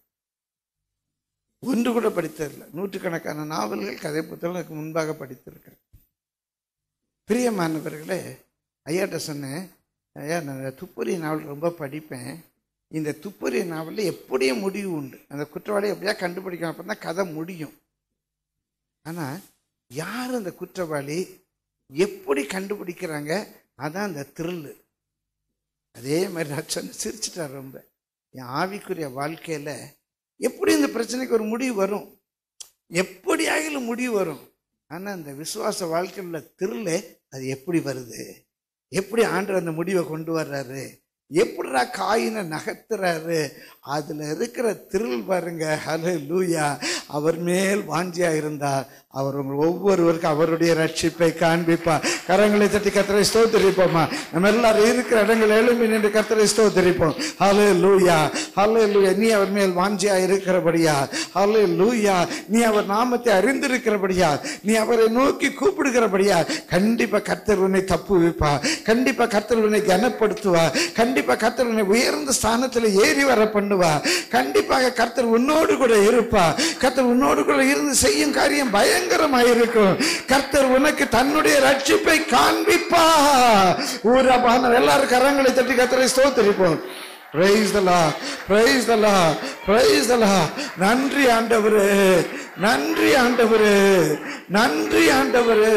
ஒன்று கூட படித்ததில்லை நூற்றுக்கணக்கான நாவல்கள் கதை புத்தகங்களுக்கு முன்பாக படித்திருக்கிறேன் பிரியமானவர்களே ஐயாட்ட சொன்னேன் ஐயா நான் துப்பறி நாவல் ரொம்ப படிப்பேன் இந்த துப்பறி நாவலில் எப்படியும் முடிவு உண்டு அந்த குற்றவாளியை எப்படியா கண்டுபிடிக்கணும் அப்போ தான் கதை முடியும் ஆனால் யார் அந்த குற்றவாளி எப்படி கண்டுபிடிக்கிறாங்க அதான் அந்த த்ரில்லு அதே மாதிரி நான் சொன்ன சிரிச்சிட்டார் ரொம்ப என் ஆவிக்குரிய வாழ்க்கையில் எப்படி இந்த பிரச்சனைக்கு ஒரு முடிவு வரும் எப்படி ஆகிலும் முடிவு வரும் ஆனால் அந்த விசுவாச வாழ்க்கையில் உள்ள திருளே அது எப்படி வருது எப்படி ஆண்டவர் அந்த முடிவை கொண்டு வர்றாரு எப்படிடா காயினை நகர்த்துறாரு அதுல இருக்கிற திருள் பாருங்க ஹலோ லூயா அவர் மேல் வாஞ்சியா இருந்தார் அவர் உங்கள் ஒவ்வொருவருக்கும் அவருடைய ரட்சிப்பை காண்பிப்பார் கரங்களை தட்டி கத்தரை ஸ்தோத்தரிப்போமா நம்ம எல்லாரும் இருக்கிற இடங்கள் எழும்பி நின்று கத்தரை ஸ்தோத்தரிப்போம் ஹலோ லூயா ஹலோ லூயா நீ அவர் மேல் வாஞ்சியா இருக்கிறபடியா ஹலோ லூயா நீ அவர் நாமத்தை அறிந்திருக்கிறபடியா நீ அவரை நோக்கி கூப்பிடுகிறபடியா கண்டிப்பா கர்த்தர் உன்னை தப்பு வைப்பா கண்டிப்பா கர்த்தர் உன்னை கனப்படுத்துவா கண்டிப்பா கர்த்தர் உன்னை உயர்ந்த ஸ்தானத்துல ஏறி வர பண்ணுவா கண்டிப்பாக கர்த்தர் உன்னோடு கூட இருப்பா கர்த்தர் உன்னோடு கூட இருந்து செய்யும் காரியம் பயங்கரமாயிருக்கும் கர்த்தர் உனக்கு தன்னுடைய ரட்சிப்பை காண்பிப்பா ஊரபான எல்லாரும் கரங்களை தட்டி கர்த்தரை ஸ்தோத்தரிப்போம் Praise the Lord. Praise the Lord. Praise the Lord. நன்றி ஆண்டவரே நன்றி ஆண்டவரே நன்றி ஆண்டவரே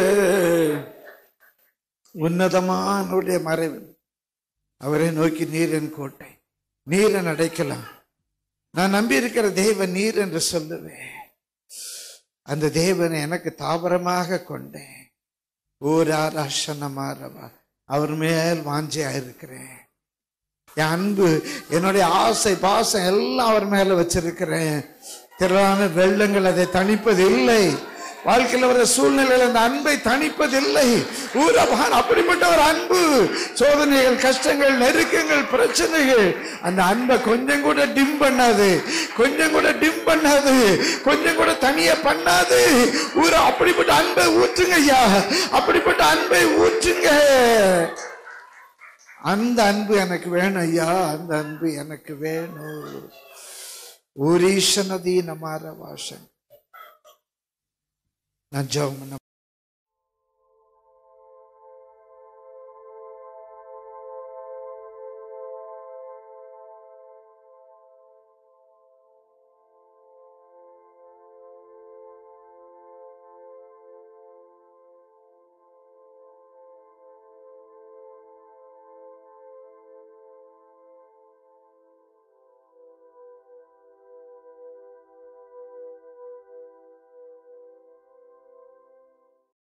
உன்னதமானுடைய மறைவு அவரை நோக்கி நீர் என் கோட்டை நீர் என் அடைக்கலாம் நான் நம்பி இருக்கிற தேவன் நீர் என்று சொல்லுவேன் அந்த தேவனை எனக்கு தாபரமாக கொண்டேன் ஊராராசனமாரவா அவர் மேல் வாஞ்சியா இருக்கிறேன் என் அன்பு என்னுடைய ஆசை பாசம் எல்லாம் அவர் மேல வச்சிருக்கிறேன் திரளான வெள்ளங்கள் அதை தணிப்பது இல்லை வாழ்க்கையில் வர சூழ்நிலையில் அந்த அன்பை தணிப்பதில்லை ஊரபான் அப்படிப்பட்ட ஒரு அன்பு சோதனைகள் கஷ்டங்கள் நெருக்கங்கள் பிரச்சனைகள் அந்த அன்பை கொஞ்சம் கூட டிம் பண்ணாது கொஞ்சம் கூட டிம் பண்ணாது கொஞ்சம் கூட தனியா பண்ணாது ஊர அப்படிப்பட்ட அன்பை ஊற்றுங்க ஐயா அப்படிப்பட்ட அன்பை ஊற்றுங்க அந்த அன்பு எனக்கு வேணும் ஐயா அந்த அன்பு எனக்கு வேணும் ஊரீஷ நதி நமார வாசன் நான் ஜெபம் பண்ண